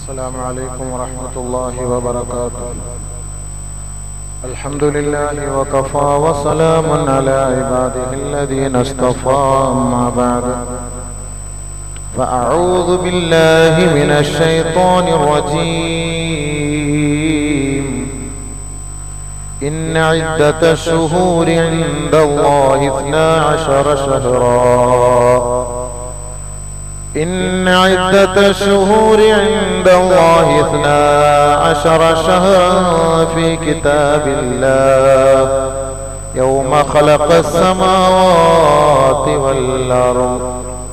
السلام عليكم ورحمة الله وبركاته الحمد لله وكفى وسلام على عباده الذين اصطفى أما بعد فأعوذ بالله من الشيطان الرجيم إن عدة الشهور عند الله اثنا عشر شهرا إن عدة الشهور عند الله اثنا عشر شهرا في كتاب الله يوم خلق السماوات والأرض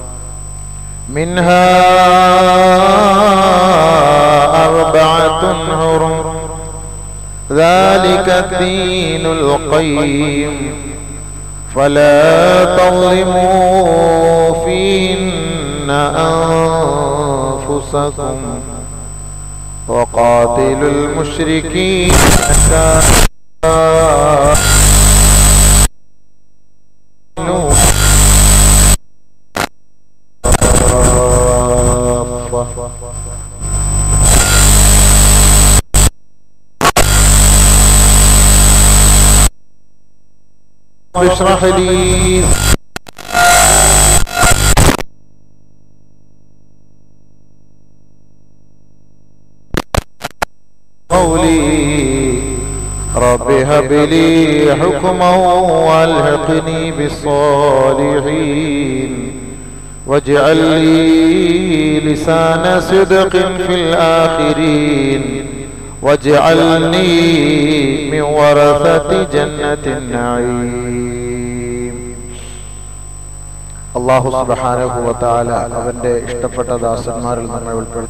منها أربعة حرم ذلك الدين القيم فلا تظلموا فيهن أنفسكم وقاتلوا المشركين اشرح لي قولي رب هب لي حكما والحقني بالصالحين واجعل لي لسان صدق في الآخرين واجعلني من ورثة جنة النعيم അള്ളാഹു സുബ്ഹാനഹു വതആല അവന്റെ ഇഷ്ടപ്പെട്ട ദാസന്മാരിൽ നമ്മെ ഉൾപ്പെടുത്തി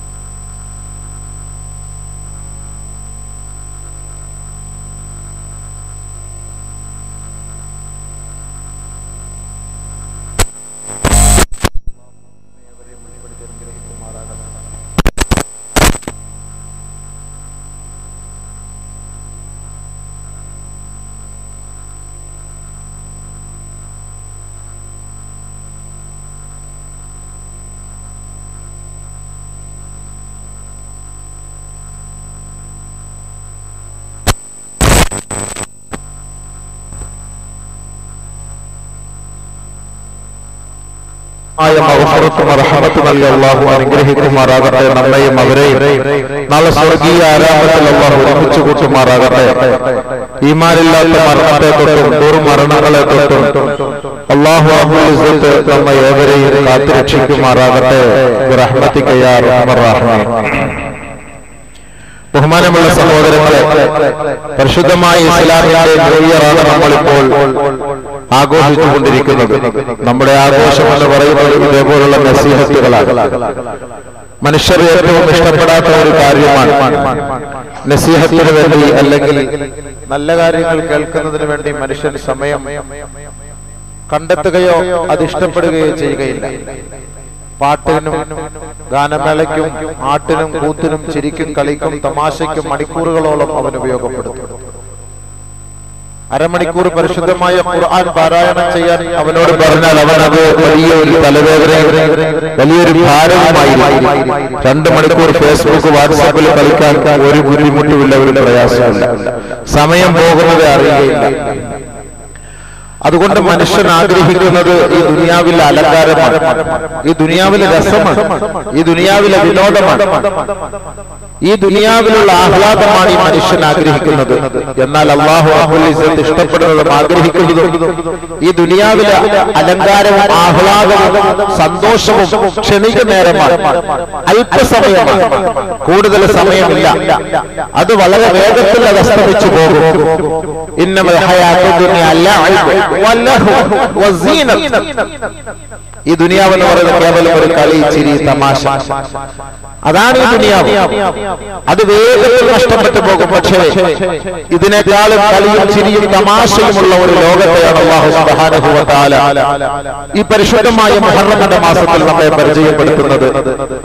ആയ മഹഫറത്തും റഹ്മത്തും നൽകി അള്ളാഹു അനുഗ്രഹിക്കുമാറാകട്ടെ നമ്മയും അവരെയും നാളെ സ്വർഗീയ ആരാമത്തിൽ അള്ളാഹു ഒരുമിച്ച് കൂട്ടുമാറാകട്ടെ ഈമാനില്ലാത്ത മരണത്തെ തൊട്ടും ദുർമരണങ്ങളെ തൊട്ടും അള്ളാഹു അബുലിസത്ത് നമ്മെ ഏവരെയും കാത്തുരക്ഷിക്കുമാറാകട്ടെ റഹ്മത്തിക്കയ്യാ റഹ്മർ റഹ്മാൻ ബഹുമാനമുള്ള സഹോദരങ്ങളെ പരിശുദ്ധമായ ഇസ്ലാമിന്റെ ന്യൂ ഇയറാണ് നമ്മളിപ്പോൾ ആഘോഷിച്ചുകൊണ്ടിരിക്കുന്നത് നമ്മുടെ ആഘോഷം എന്ന് പറയുന്നത് ഇതേപോലുള്ള നസീഹത്തുകളാണ് മനുഷ്യർ ഏറ്റവും ഇഷ്ടപ്പെടാത്ത ഒരു കാര്യമാണ് നസീഹത്തിന് വേണ്ടി അല്ലെങ്കിൽ നല്ല കാര്യങ്ങൾ കേൾക്കുന്നതിന് വേണ്ടി മനുഷ്യൻ സമയം കണ്ടെത്തുകയോ അത് ഇഷ്ടപ്പെടുകയോ ചെയ്യുകയില്ല പാട്ടിനും ഗാനമേളയ്ക്കും ആട്ടിനും കൂത്തിനും ചിരിക്കും കളിക്കും തമാശയ്ക്കും മണിക്കൂറുകളോളം അവൻ ഉപയോഗപ്പെടുത്തും അരമണിക്കൂർ പരിശുദ്ധമായ ഖുർആൻ പാരായണം ചെയ്യാൻ അവനോട് പറഞ്ഞാൽ അവൻ അത് വലിയൊരു തലവേദനയും വലിയൊരു ഭാരവുമായിരിക്കും രണ്ട് മണിക്കൂർ ഫേസ്ബുക്ക് വാട്സാപ്പിൽ കളിക്കാൻ ഒരു ബുദ്ധിമുട്ടുമില്ല ഒരു പ്രയാസമില്ല സമയം പോകുന്നത് അറിയുകയില്ല അതുകൊണ്ട് മനുഷ്യൻ ആഗ്രഹിക്കുന്നത് ഈ ദുനിയാവിലെ അലങ്കാരമാണ് ഈ ദുനിയാവിലെ രസമാണ് ഈ ദുനിയാവിലെ വിനോദമാണ് ഈ ദുനിയാവിലുള്ള ആഹ്ലാദമാണ് ഈ മനുഷ്യൻ ആഗ്രഹിക്കുന്നത് എന്നാൽ അള്ളാഹു അഹുലിസത്ത് ഇഷ്ടപ്പെടുന്നതും ആഗ്രഹിക്കുന്നതും ഈ ദുനിയാവിലെ അലങ്കാരവും ആഹ്ലാദവും സന്തോഷവും ക്ഷണിക നേരമാണ് അല്പസമയമാണ് കൂടുതൽ സമയമില്ല അത് വളരെ വേഗത്തിൽ അത് അസ്തമിച്ചു പോകും ഇന്നമൽ ഹയാത്തു ദുനിയ ലഅബ് വലഹു വസീനത്ത് ഈ ദുനിയാവ് എന്ന് പറയുന്നത് കേവലം ഒരു കളി ചിരി തമാശ അതാണ് ഈ ദുനിയാവ് അത് വേഗത്തിൽ നഷ്ടപ്പെട്ടു പോകും പക്ഷേ ഇതിനേക്കാളും കളിയും ചിരിയും തമാശയുമുള്ള ഒരു ലോകത്തെയാണ് അള്ളാഹു സുബ്ഹാനഹു വ തആല ഈ പരിശുദ്ധമായ മുഹറമിന്റെ മാസത്തിൽ നമ്മെ പരിചയപ്പെടുത്തുന്നത്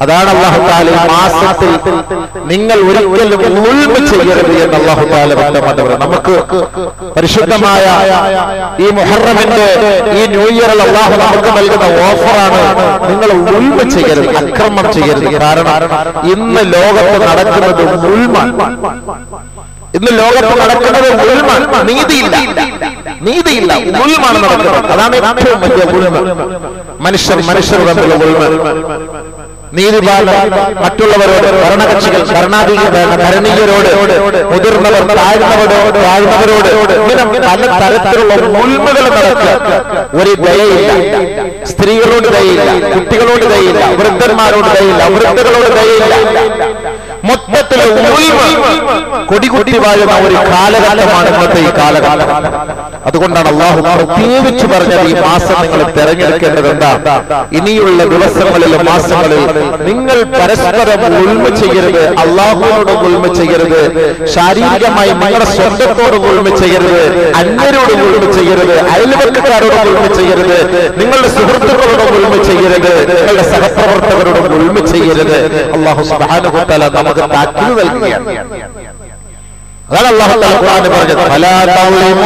അതാണ് അള്ളാഹു താല ഈ മാസത്തിൽ നിങ്ങൾ ഒരിക്കലും ഉൾമ ചെയ്യരുത് എന്ന് അള്ളാഹു താല വ്യക്തമായിട്ട് പറയുന്നത് നമുക്ക് പരിശുദ്ധമായ ഈ മുഹറമിന്റെ ഈ ന്യൂ ഇയറിൽ അള്ളാഹു നമുക്ക് നൽകുന്ന ഓഫറാണ് നിങ്ങൾ ഉൾമ ചെയ്യരുത് അക്രമം ചെയ്യരുത് കാരണം ഇന്ന് ലോകത്ത് നടക്കുന്നത് ഉൾമ ഇന്ന് ലോകത്ത് നടക്കുന്നത് ഉൾമ നീതിയില്ല നീതിയില്ല ഉൾമാണ് നടക്കുന്നത് അതാണ് ഏറ്റവും വലിയ ഉൾമ മനുഷ്യർ മനുഷ്യർ തമ്മിലുള്ള ഉൾമ നീതിപാല മറ്റുള്ളവരോട് ഭരണകക്ഷികൾ ഭരണാധിക ഭരണീയരോട് മുതിർന്നവർ താഴ്ന്നവരോട് താഴ്ന്നവരോട് ഇങ്ങനെ പല തരത്തിലുള്ള ഉൾമകൾ നടക്കുക ഒരു ദയയില്ല സ്ത്രീകളോട് ദയയില്ല കുട്ടികളോട് ദയയില്ല വൃദ്ധന്മാരോട് ദയയില്ല വൃദ്ധകളോട് ദയയില്ല മൊത്തത്തിലെ ഉൾമ കൊടികുട്ടി വാഴുന്ന ഒരു കാലഘട്ടമാണ് ഇന്നത്തെ ഈ കാലഘട്ടം അതുകൊണ്ടാണ് അള്ളാഹു പ്രത്യേകിച്ച് പറഞ്ഞത് ഈ മാസം നിങ്ങൾ തെരഞ്ഞെടുക്കേണ്ടത് എന്താ ഇനിയുള്ള ദിവസങ്ങളിലും മാസങ്ങളിൽ നിങ്ങൾ പരസ്പരം ഉൾമ ചെയ്യരുത് അള്ളാഹുവിനോട് ഉൾമ ചെയ്യരുത് ശാരീരികമായി നിങ്ങളുടെ സ്വന്തത്തോട് ഉൾമ ചെയ്യരുത് അന്യരോട് ഉൾമ ചെയ്യരുത് അയൽവക്കക്കാരോട് ഉൾമ ചെയ്യരുത് നിങ്ങളുടെ സുഹൃത്തുക്കളോട് ഉൾമ ചെയ്യരുത് നിങ്ങളുടെ സഹപ്രവർത്തകരോട് ഉൾമ ചെയ്യരുത് അള്ളാഹു സുബാനുഭൂത്തല നമുക്ക് താക്കീത് നൽകുകയാണ് അതാണ് അള്ളാഹു തആല ഖുർആനിൽ പറഞ്ഞത് ഫലാ തളിമൂ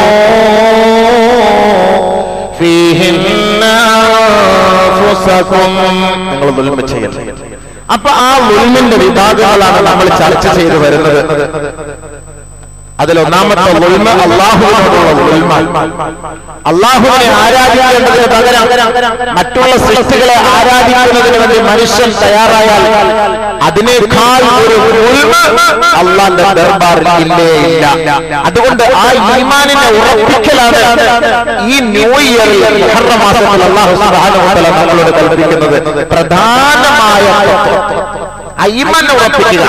ഫീഹിന്ന അൻഫുസകും നിങ്ങൾ ദുൽമ ചെയ്യരുത് അപ്പൊ ആ ഉൽമിന്റെ വിഭാഗങ്ങളാണ് നമ്മൾ ചർച്ച ചെയ്തു വരുന്നത് അതിൽ ഒന്നാമത്തെ ഉൽമ അള്ളാഹുവിനോടുള്ള ഉൽമ അള്ളാഹുവിനെ ആരാധിക്കേണ്ടതിന് പകരം മറ്റുള്ള സൃഷ്ടികളെ ആരാധിക്കുന്നതിന് വേണ്ടി മനുഷ്യൻ തയ്യാറായാൽ അതിനേക്കാൾ ഒരു ഉൽമ അള്ളാന്റെ ദർബാറിൽ ഇല്ലേ ഇല്ല അതുകൊണ്ട് ആ ഈമാനിനെ ഉറപ്പിക്കലാണ് ഈ ന്യൂ ഇയറിൽ മുഹറം മാസത്തിൽ അള്ളാഹു സുബ്ഹാനഹു വ തആല നമ്മളോട് കൽപ്പിക്കുന്നത് പ്രധാനമായ ഈമാൻ ഉറപ്പിക്കുക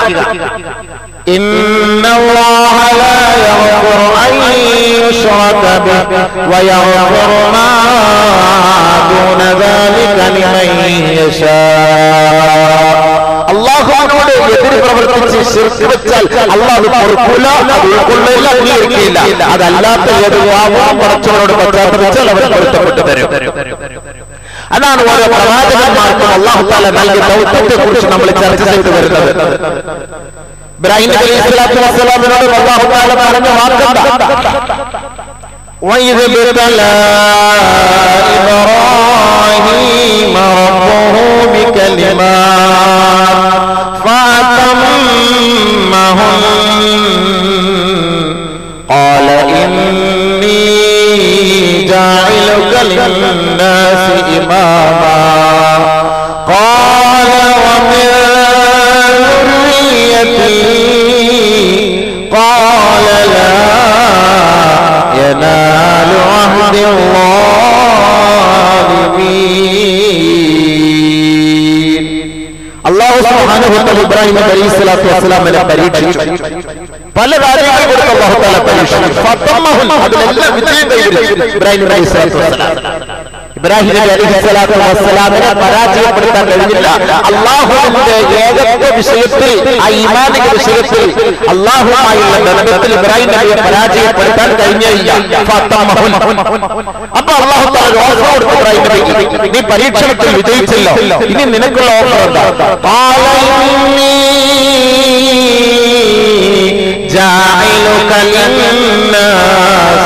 إن الله لا يغفر أن يشرك به ويغفر ما دون ذلك لمن يشاء അള്ളാഹുവിനോട് എതിര് പ്രവർത്തിച്ച് ശിർക്ക് വെച്ചാൽ അള്ളാഹ് പൊറുക്കൂല അത് ഉൾക്കൊള്ളില്ല അംഗീകരിക്കില്ല അതല്ലാത്ത ഏത് വാവും പറച്ചവരോട് പശ്ചാത്തലിച്ചാൽ അവർ പൊരുത്തപ്പെട്ടു തരും അതാണ് ഓരോ പ്രവാചകന്മാർക്കും അള്ളാഹു താല നൽകിയ ദൗത്യത്തെ കുറിച്ച് നമ്മൾ ചർച്ച ചെയ്തു വരുന്നത് ഇബ്രാഹിം നബി അലൈഹി സ്വലാത്തു വസ്സലാമിനോട് അല്ലാഹു തആല പറഞ്ഞ വാക്കെന്താ وإذ ابتلى إبراهيم ربه بكلمات فأتمهن قال إني جاعلك للناس إماما قال ومن قال لا ينال عهد الظالمين അള്ളാഹു സുബ്ഹാനഹു വ തആല ഇബ്രാഹിം അലൈഹി സ്വലാത്തു വസ്സലാമിനെ പരീക്ഷിച്ചു പല കാര്യങ്ങൾ കൊടുത്ത് അള്ളാഹു തആല പരീക്ഷിച്ചു ഫതമ്മഹുൻ അതിലെല്ലാം വിജയം കൈവരിച്ചു ഇബ്രാഹിം അലൈഹി സ്വലാത്തു വസ്സലാം ഇബ്രാഹിം നബി അലൈഹി സ്വലാത്തു വസ്സലാമിനെ പരാജയപ്പെടുത്താൻ കഴിഞ്ഞില്ല അള്ളാഹുവിന്റെ ഏകത്വ വിഷയത്തിൽ ആ ഈമാനിക വിഷയത്തിൽ അള്ളാഹുമായുള്ള ബന്ധത്തിൽ ഇബ്രാഹിം നബിയെ പരാജയപ്പെടുത്താൻ കഴിഞ്ഞില്ല ഫതമ്മഹുൻ. അപ്പൊ അള്ളാഹു തആല ഒരു ഓഫർ കൊടുത്തു ഇബ്രാഹിം നബിക്ക് നീ പരീക്ഷണത്തിൽ വിജയിച്ചല്ലോ ഇനി നിനക്കുള്ള ഓഫർ എന്താ قال إني جاعلك للناس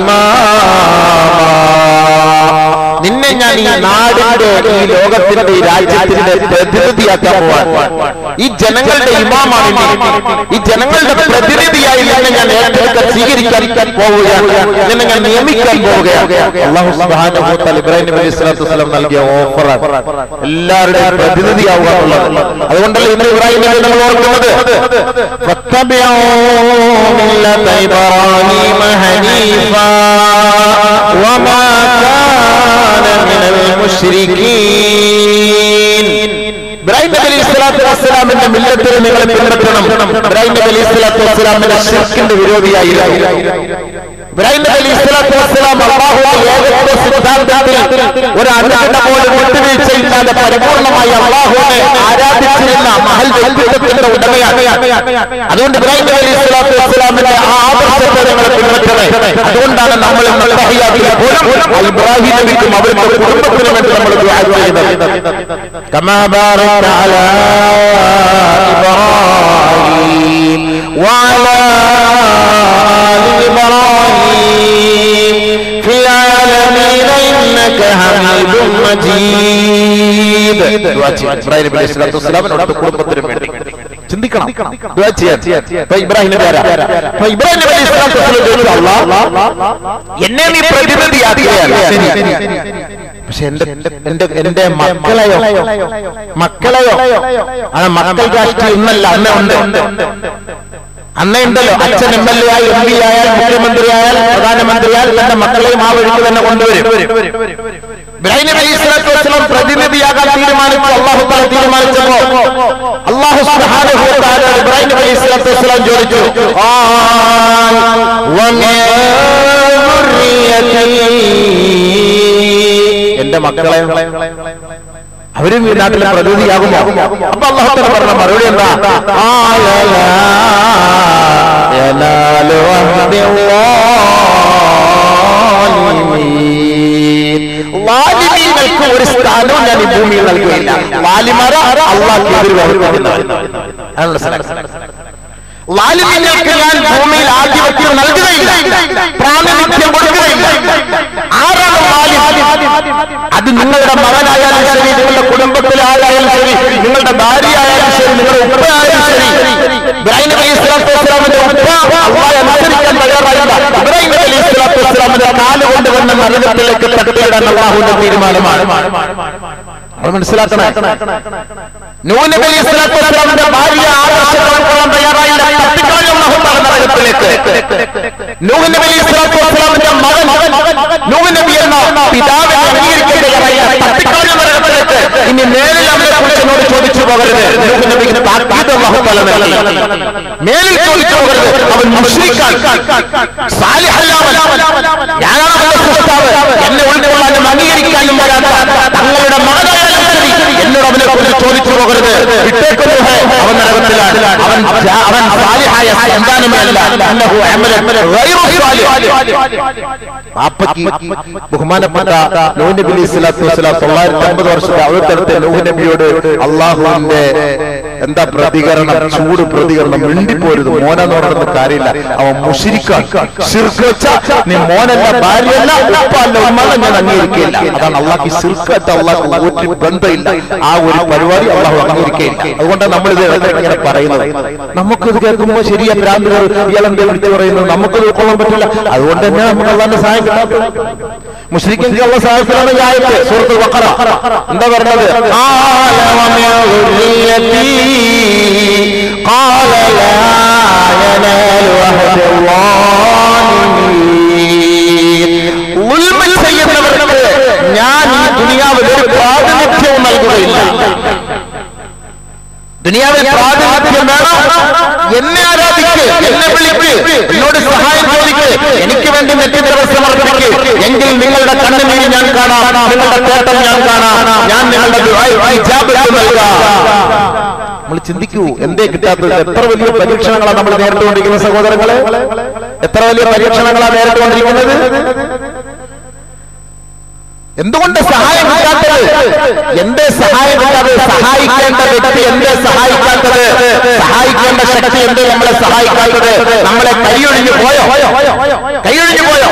إماما നിന്നെ ഞാൻ ഈ നാടിന്റെ ഈ ലോകത്തിന്റെ ഈ രാജ്യത്തിന്റെ പ്രതിനിധിയാക്കാൻ പോവാൻ ഈ ജനങ്ങളുടെ ഇമാമാണ് നീ. ഈ ജനങ്ങളുടെ പ്രതിനിധിയായി നിന്നെ ഞാൻ ഏറ്റെടുക്കാൻ സ്വീകരിക്കാൻ പോവുകയാണ് നിന്നെ ഞാൻ നിയമിക്കാൻ പോവുകയാണ് അള്ളാഹു സുബ്ഹാനഹു വ തആല ഇബ്രാഹിം നബി അലൈഹി സ്വലാത്തു വസ്സലാം നൽകിയ ഓഫറാണ് എല്ലാവരുടെയും പ്രതിനിധിയാവുക എന്നുള്ളത് അതുകൊണ്ടല്ലേ ഇന്ന് ഇബ്രാഹിം നബി നമ്മൾ ഓർക്കുന്നത് ഫത്തബിഊ മില്ലത ഇബ്രാഹീമ ഹനീഫാ വമാ കാന മിനൽ മുശ്രിക്കീൻ ഇബ്രാഹിം നബി അലൈഹി സ്വലാത്തു വസ്സലാമിന്റെ മില്ലത്തിൽ നിങ്ങൾ പിന്തുടരണം ഇബ്രാഹിം നബി അലൈഹി സ്വലാത്തു വസ്സലാമിന്റെ ഷിർക്കിന്റെ വിരോധിയായിരുന്നു ഇബ്രാഹിം നബി അലൈഹി സ്വലാത്തു വസ്സലാം അള്ളാഹുവിന്റെ ഏകത്വ സിദ്ധാന്തത്തിൽ ഒരു അനുകരണ പോലും വിട്ടുവീഴ്ചയില്ലാതെ പരിപൂർണമായി അള്ളാഹുവിനെ ആരാധിച്ചിരുന്ന മഹൽ വ്യക്തിത്വത്തിന്റെ ഉടമയാണ് അതുകൊണ്ട് ഇബ്രാഹിം നബി അലൈഹി സ്വലാത്തു വസ്സലാമിന്റെ ആ ആദർശത്തെ നിങ്ങൾ പിൻപറ്റണേ അതുകൊണ്ടാണ് നമ്മൾ മത്തഹിയാത്തിൽ പോലും ആ ഇബ്രാഹിം നബിക്കും അവരുടെ കുടുംബത്തിനും വേണ്ടി നമ്മൾ ദുആ ചെയ്യുന്നത് كما باركت على إبراهيم وعلى آل إبراهيم في العالمين إنك حميد مجيد ഇബ്രാഹിം നബി അലൈഹി സ്വലാത്തു വസ്സലാമിനോട് കുടുംബത്തിനും വേണ്ടി ചിന്തിക്കണം ദുആ ചെയ്യാൻ ഇപ്പൊ ഇബ്രാഹിം നബി ആരാ ഇപ്പൊ ഇബ്രാഹിം നബി അലൈഹി സ്വലാത്തു വസ്സലാം ചോദിച്ചു അല്ലാഹ് എന്നെ നീ പ്രതിനിധിയാക്കുകയാണ് ശരി പക്ഷെ എന്റെ എന്റെ എന്റെ മക്കളെയോ മക്കളെയോ അത് മക്കൾ രാഷ്ട്രീയം ഇന്നല്ല അന്നേ ഉണ്ട് അന്നേ ഉണ്ടല്ലോ അച്ഛൻ എം എൽ എ ആയി എം പി ആയാൽ മുഖ്യമന്ത്രി ആയാൽ പ്രധാനമന്ത്രി ആയാൽ തന്റെ മക്കളെയും ആ വഴിക്ക് തന്നെ കൊണ്ടുവരും ഇബ്രാഹിം നബി അലൈഹി സ്വലാത്തു വസ്സലാം പ്രതിനിധിയാകാൻ തീരുമാനിച്ചു അള്ളാഹു താല തീരുമാനിച്ചപ്പോ അള്ളാഹു സുബ്ഹാനഹു വ തആല ഇബ്രാഹിം നബി അലൈഹി സ്വലാത്തു വസ്സലാം ചോദിച്ചു ഖാൽ വമിൻ ദുർരിയതി എന്റെ മക്കളെ അവരും ഈ നാട്ടിലെ പ്രതിനിധിയാകുമോ അപ്പൊ അള്ളാഹു പറഞ്ഞ മറുപടി എന്താ ആലല യനാലു അഹ്ദില്ലാലിമീൻ. വാലിമീങ്ങൾക്ക് ഒരു സ്ഥാനവും ഞാൻ ഈ ഭൂമിയിൽ നൽകുകയില്ല വാലിമാര അള്ളാഹ് എതിർ പ്രവർത്തിക്കുന്നവർ അതാണ് മനസ്സിലാക്കുന്നത് ലാലിന്യങ്ങൾക്ക് ഞാൻ ഭൂമിയിൽ ആധിപത്യം നൽകുകയില്ല പ്രാതിനിധ്യം കൊടുക്കുകയില്ല ആരാണ് ലാലിം അത് നിങ്ങളുടെ മകനായാലും ശരി നിങ്ങളുടെ കുടുംബത്തിലായാലും ശരി നിങ്ങളുടെ ഭാര്യയായാലും ശരി നിങ്ങളുടെ ഉപ്പയായാലും ശരി ഇബ്രാഹിം നബി അലൈഹി സ്വലാത്തു വസ്സലാമിന്റെ ഉപ്പ അള്ളാഹെ അനുസരിക്കാൻ തയ്യാറായില്ല ഇബ്രാഹിം നബി അലൈഹി സ്വലാത്തു വസ്സലാമിന്റെ കാല് കൊണ്ടുവന്ന നരകത്തിലേക്ക് തട്ടിയിടാൻ അള്ളാഹുവിന്റെ തീരുമാനമാണ് അത് മനസ്സിലാക്കണം നൂഹ് നബി അലൈഹി സ്വലാത്തു വസ്സലാമിന്റെ ഭാര്യ ആദർശം ഉൾക്കൊള്ളാൻ തയ്യാറായില്ല തട്ടിക്കളഞ്ഞ അള്ളാഹു താല നരകത്തിലേക്ക് നൂഹ് നബി അലൈഹി സ്വലാത്തു വസ്സലാമിന്റെ മകൻ നൂഹ് നബി എന്ന പിതാവിനെ അംഗീകരിക്കാൻ തയ്യാറായില്ല തട്ടിക്കളഞ്ഞ നരകത്തിലേക്ക് ഇനി മേലിൽ അവനെ കുറിച്ച് എന്നോട് ചോദിച്ചു പോകരുത് നൂഹ് നബിക്ക് താക്കീത് അള്ളാഹു താല നൽകി മേലിൽ ചോദിച്ചു പോകരുത് അവൻ മുഷ്രിക്കാൻ സാലിഹല്ലാവൻ ഞാനാണ് അവന്റെ സൃഷ്ടാവ് എന്നെ ഉൾക്കൊള്ളാനും അംഗീകരിക്കാനും വരാത്ത തങ്ങളുടെ മകനായാലും ശരി എന്നോട് അവനെ കുറിച്ച് ചോദിച്ചു പോകരുത് വിട്ടേക്കുന്നു ഹേ, അവൻ നരകത്തിലാണ് അവൻ ജാ- അവൻ സാലിഹായ സന്താനമല്ല അന്നഹു അമലൻ ഗൈറു സാലിഹ്. പാപ്പയ്ക്ക് ബഹുമാനപ്പെട്ട നൂഹ് നബി അലൈഹി സ്വലാത്തു വസ്സലാം തൊള്ളായിരത്തി അമ്പത് വർഷത്തെ അവിടുത്തെ നൂഹ് നബിയോട് അള്ളാഹുവിന്റെ എന്താ പ്രതികരണം ചൂട് പ്രതികരണം മിണ്ടിപ്പോരുത് മോനെന്ന് പറയുന്ന കാര്യമില്ല അവൻ മുഷിരിക്കാൻ ശിർക്ക് വെച്ച നീ മോനല്ല ഭാര്യയല്ല ഉപ്പല്ല ഉമ്മല്ല ഞാൻ അംഗീകരിക്കില്ല അതാണ് അള്ളാഹ് ശിർക്കത്ത് അള്ളാഹ് ഒരു ബന്ധമില്ല ആ ഒരു പരിപാടി അള്ളാഹു അംഗീകരിക്കില്ല അതുകൊണ്ടാണ് നമ്മൾ ഇത് ഇടയ്ക്കിടയ്ക്ക് ഇങ്ങനെ പറയുന്നത് നമുക്കിത് കേൾക്കുമ്പോൾ ശരിയാ ഭ്രാന്ത് ഇയാളെന്താ വിളിച്ചു പറയുന്നത് നമുക്കിത് ഉൾക്കൊള്ളാൻ പറ്റില്ല അതുകൊണ്ട് തന്നെ നമുക്ക് അള്ളാന്റെ സഹായം കിട്ടാത്തത് മുസ്ലിങ്ങൾക്ക് ഉള്ള സഹായത്തിലാണ് ഈ ആയത്ത് സൂറത്തുൽ ബഖറ എന്താ പറഞ്ഞത് قال ومن ذريتي قال لا ينال عهد الظالمين ഉൽമ ചെയ്യുന്നവർക്ക് ഞാൻ ഈ ദുനിയാവിൽ ഒരു പ്രാതിനിധ്യവും നൽകുകയില്ല ദുനിയാവിൽ പ്രാതിനിധ്യം വേണം എന്നെ ആരാധിക്ക് എന്നെ വിളിക്ക് എന്നോട് സഹായം ചോദിക്ക് എനിക്ക് വേണ്ടി നെറ്റിദ്രവ സമർപ്പിക്ക് എങ്കിൽ നിങ്ങളുടെ കണ്ണുനീര് ഞാൻ കാണാം നിങ്ങളുടെ തേട്ടം ഞാൻ കാണാം ഞാൻ നിങ്ങളുടെ ദുആ- ഇജാബത്ത് നൽകാം നമ്മൾ ചിന്തിക്കൂ എന്തേ കിട്ടാത്തത് എത്ര വലിയ പരീക്ഷണങ്ങളാണ് നമ്മൾ നേരിട്ടുകൊണ്ടിരിക്കുന്ന സഹോദരങ്ങളെ എത്ര വലിയ പരീക്ഷണങ്ങളാണ് നേരിട്ടുകൊണ്ടിരിക്കുന്നത് എന്തുകൊണ്ട് സഹായം കിട്ടാത്തത് എന്തേ സഹായം കിട്ടാത്തത് സഹായിക്കേണ്ട വ്യക്തി എന്തേ സഹായിക്കാത്തത് സഹായിക്കേണ്ട ശക്തി എന്തേ നമ്മളെ സഹായിക്കാത്തത് നമ്മളെ കൈയൊഴിഞ്ഞു പോയോ കൈയൊഴിഞ്ഞു പോയോ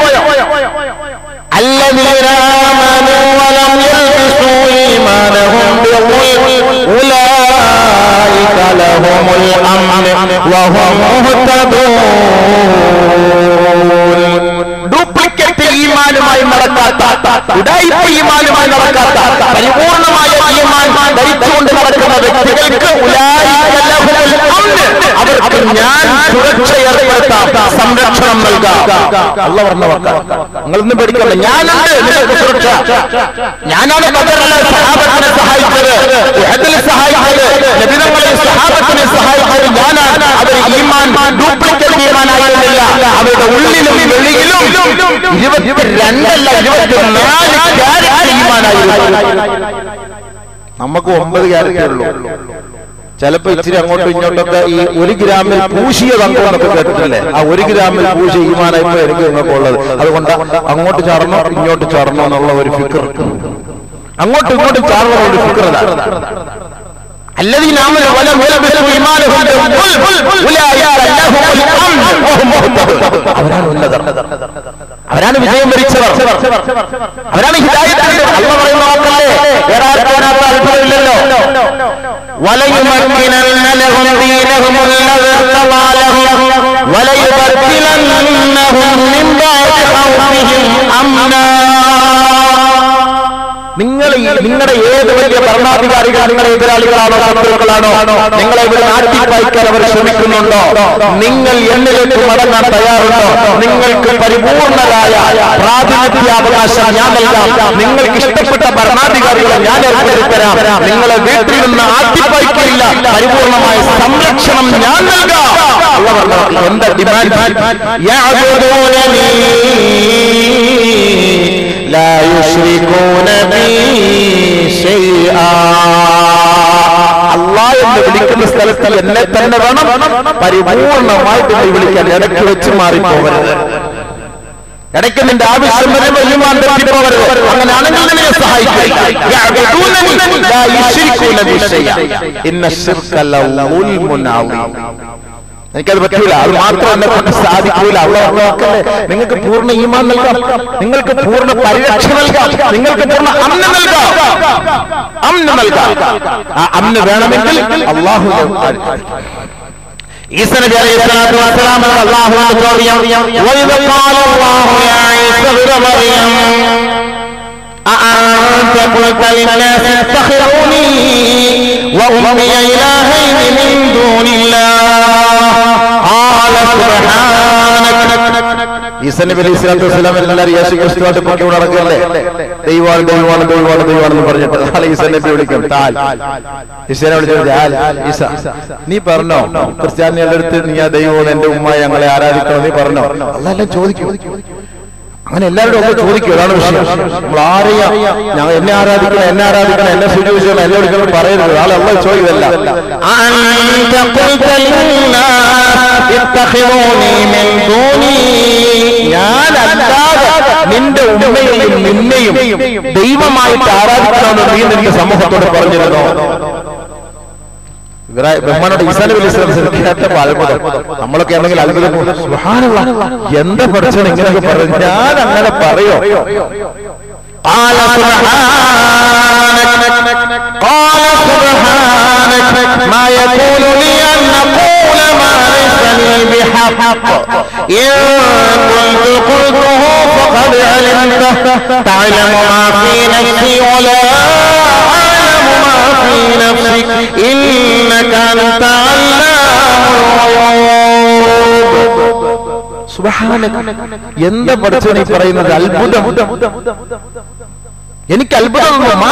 الذين آمنوا ولم يلبسوا إيمانهم بظلم أولئك لهم الأمن وهم مهتدون ഡ്യൂപ്ലിക്കേറ്റ് ഈമാനുമായി നടക്കാത്ത ഉടായ്പ ഈമാനുമായി നടക്കാത്ത പരിപൂർണമായ ഈമാൻ ധരിച്ചുകൊണ്ട് നടക്കുന്ന വ്യക്തികൾക്ക് ഉലായിക ലഹുൽ അംന്. അവർക്ക് ഞാൻ സുരക്ഷ ഏർപ്പെടുത്താം സംരക്ഷണം നൽകാം അല്ല പറഞ്ഞ വാക്കാ നിങ്ങളൊന്നും പേടിക്കണ്ട ഞാനുണ്ട് നിങ്ങൾക്ക് സുരക്ഷ ഞാനാണ് ബദറിലെ സഹാബത്തിനെ സഹായിച്ചത് ഉഹദിൽ സഹായിച്ചത് നബിതങ്ങളെ സഹാബത്തിനെ സഹായിച്ചത് ഞാനാണ് അവർ ഈമാൻ ഡ്യൂപ്ലിക്കേറ്റ് ഈമാനായിരുന്നില്ല അവരുടെ ഉള്ളിലും വെളിയിലും ഇരുപത്തിരണ്ടല്ല ഇരുപത്തിനാല് ക്യാരറ്റ് ഈമാനായിരുന്നു നമുക്ക് ഒമ്പത് ക്യാരറ്റേ ഉള്ളൂ ചിലപ്പോ ഇച്ചിരി അങ്ങോട്ടും ഇങ്ങോട്ടൊക്കെ ഈ ഒരു ഗ്രാമിൽ പൂശിയ തങ്കം എന്നൊക്കെ കേട്ടിട്ടില്ലേ ആ ഒരു ഗ്രാമിൽ പൂശിയ ഈമാനായിപ്പോ എനിക്ക് നിങ്ങൾക്ക് ഉള്ളത് അതുകൊണ്ട് അങ്ങോട്ട് ചാടണോ ഇങ്ങോട്ട് ചാടണോ എന്നുള്ള ഒരു ഫിക്കർ അങ്ങോട്ടും ഇങ്ങോട്ടും ചാടണോ ഒരു ഫിക്കർ الذين عملوا ولم يلبسوا ايمانهم بالظلم اولئك لهم الامن وهم مهتدون അവരാണ് ഉന്നതർ അവരാണ് വിജയം വരിച്ചവർ അവരാണ് ഹിദായത്തിന്റെ അല്ല പറയുന്ന വാക്കല്ലേ വേറെ ആർക്കാനാത്ത അത്ഭുതമില്ലല്ലോ وليمكنن لهم دينهم الذي ارتضى لهم وليبدلنهم من بعد خوفهم امنا നിങ്ങൾ ഈ- നിങ്ങളുടെ ഏത് വലിയ ഭരണാധികാരികൾ നിങ്ങളുടെ എതിരാളികളാണോ ശത്രുക്കളാണോ നിങ്ങളെ ഇവിടെ നാട്ടിപ്പായിക്കാൻ അവർ ശ്രമിക്കുന്നുണ്ടോ നിങ്ങൾ എന്നിലേക്ക് മടങ്ങാൻ തയ്യാറുണ്ടോ നിങ്ങൾക്ക് പരിപൂർണരായ പ്രാതിനിധ്യാവകാശം ഞാൻ നൽകാം നിങ്ങൾക്ക് ഇഷ്ടപ്പെട്ട ഭരണാധികാരികളെ ഞാൻ ഏർപ്പെടുത്തി തരാം നിങ്ങളെ വീട്ടിൽ നിന്ന് ആട്ടിപ്പായിക്കില്ല പരിപൂർണമായ സംരക്ഷണം ഞാൻ നൽകാം അള്ള പറഞ്ഞു എന്താ ഡിമാൻഡ് لا يشركون بي شيئا അള്ളാഹ് എന്ന് വിളിക്കുന്ന സ്ഥലത്ത് എന്നെ തന്നെ വേണം പരിപൂർണമായിട്ട് നീ വിളിക്കാൻ ഇടയ്ക്ക് വെച്ച് മാറിപ്പോകരുത് ഇടയ്ക്ക് നിന്റെ ആവശ്യം വരുമ്പോൾ ഈമാൻ തെറ്റിപ്പോകരുത് അങ്ങനെയാണെങ്കിൽ നിന്നെ സഹായിക്കും യഅബുദൂനനി ലാ യുശ്രികൂന ബി ശൈഅ. ഇന്ന ശിർക ലളുൽമുൻ അളീം. എനിക്കത് പറ്റൂല അത് മാത്രം എന്നെ കൊണ്ട് സാധിക്കൂല അവിടെ നോക്കല്ലേ നിങ്ങൾക്ക് പൂർണ്ണ ഈമാൻ നൽകാം നിങ്ങൾക്ക് പൂർണ്ണ പരിരക്ഷ നൽകാം നിങ്ങൾക്ക് പൂർണ്ണ അമ്ന നൽകാം അമ്ന നൽകാം ആ അമ്ന വേണമെങ്കിൽ അള്ളാഹു ഈസ നബി അലൈഹി സ്വലാത്തു വസ്സലാം അള്ളാഹുവിന്റെ ചോദ്യം وَإِذْ قَالَ اللَّهُ يَا عِيسَى ابْنَ مَرْيَمَ أأنت قلت للناس اتخذوني وأمي إلهين من دون الله قال سبحانك ഈസ നബി അലൈഹി സ്വലാത്തു വസ്സലാം എല്ലാവരും യേശു ക്രിസ്തുവായിട്ട് കൊണ്ട് നടക്കല്ലേ ദൈവമാണ് ദൈവമാണ് ദൈവമാണ് ദൈവമാണെന്ന് പറഞ്ഞിട്ട് നാളെ ഈസ നബി വിളിക്കും താൽ ഈശനെ വിളിച്ചു താൽ ഈസ നീ പറഞ്ഞോ ക്രിസ്ത്യാനികളുടെ അടുത്ത് നീ ആ ദൈവമാണ് എന്റെ ഉമ്മ ഞങ്ങളെ ആരാധിക്കണം നീ പറഞ്ഞോ അതെല്ലാം ചോദിക്കും അങ്ങനെ എല്ലാവരും ഒക്കെ ചോദിക്കും അതാണ് വിഷയം നമ്മൾ ആരെയാ ഞങ്ങൾ എന്നെ ആരാധിക്കണം എന്നെ ആരാധിക്കണം എന്നെ സൂചിപ്പിച്ചോളാം എന്നെ വിളിക്കണം പറയരുത് ആളെ അല്ല ചോദിക്കല്ല أأنت قلت للناس اتخذوني من دوني ഞാനല്ലാതെ നിന്റെ ഉമ്മയെയും നിന്നെയും ദൈവമായിട്ട് ആരാധിക്കണമെന്ന് നീ നിന്റെ സമൂഹത്തോട് പറഞ്ഞിരുന്നോ ഇവരെ ബഹ്മാനോട് ഈസാന വലിയ കേട്ടപ്പോ അത്ഭുതം നമ്മളൊക്കെ ആണെങ്കിൽ അത്ഭുതം പോകും. സുബ്ഹാനല്ലാ, എന്താ പഠിച്ചത് ഇങ്ങനെയൊക്കെ പറഞ്ഞു ഞാൻ അങ്ങനെ പറയോ قال سبحانك قال سبحانك ما يكون لي أن أقول ما ليس لي بحق إن كنت قلته فقد علمته تعلم ما في نفسي ولا أعلم ما في نفسك إنك أنت علام الغيوب എന്താ പഠിച്ചു നീ പറയുന്നത് അത്ഭുതം എനിക്ക് അത്ഭുതം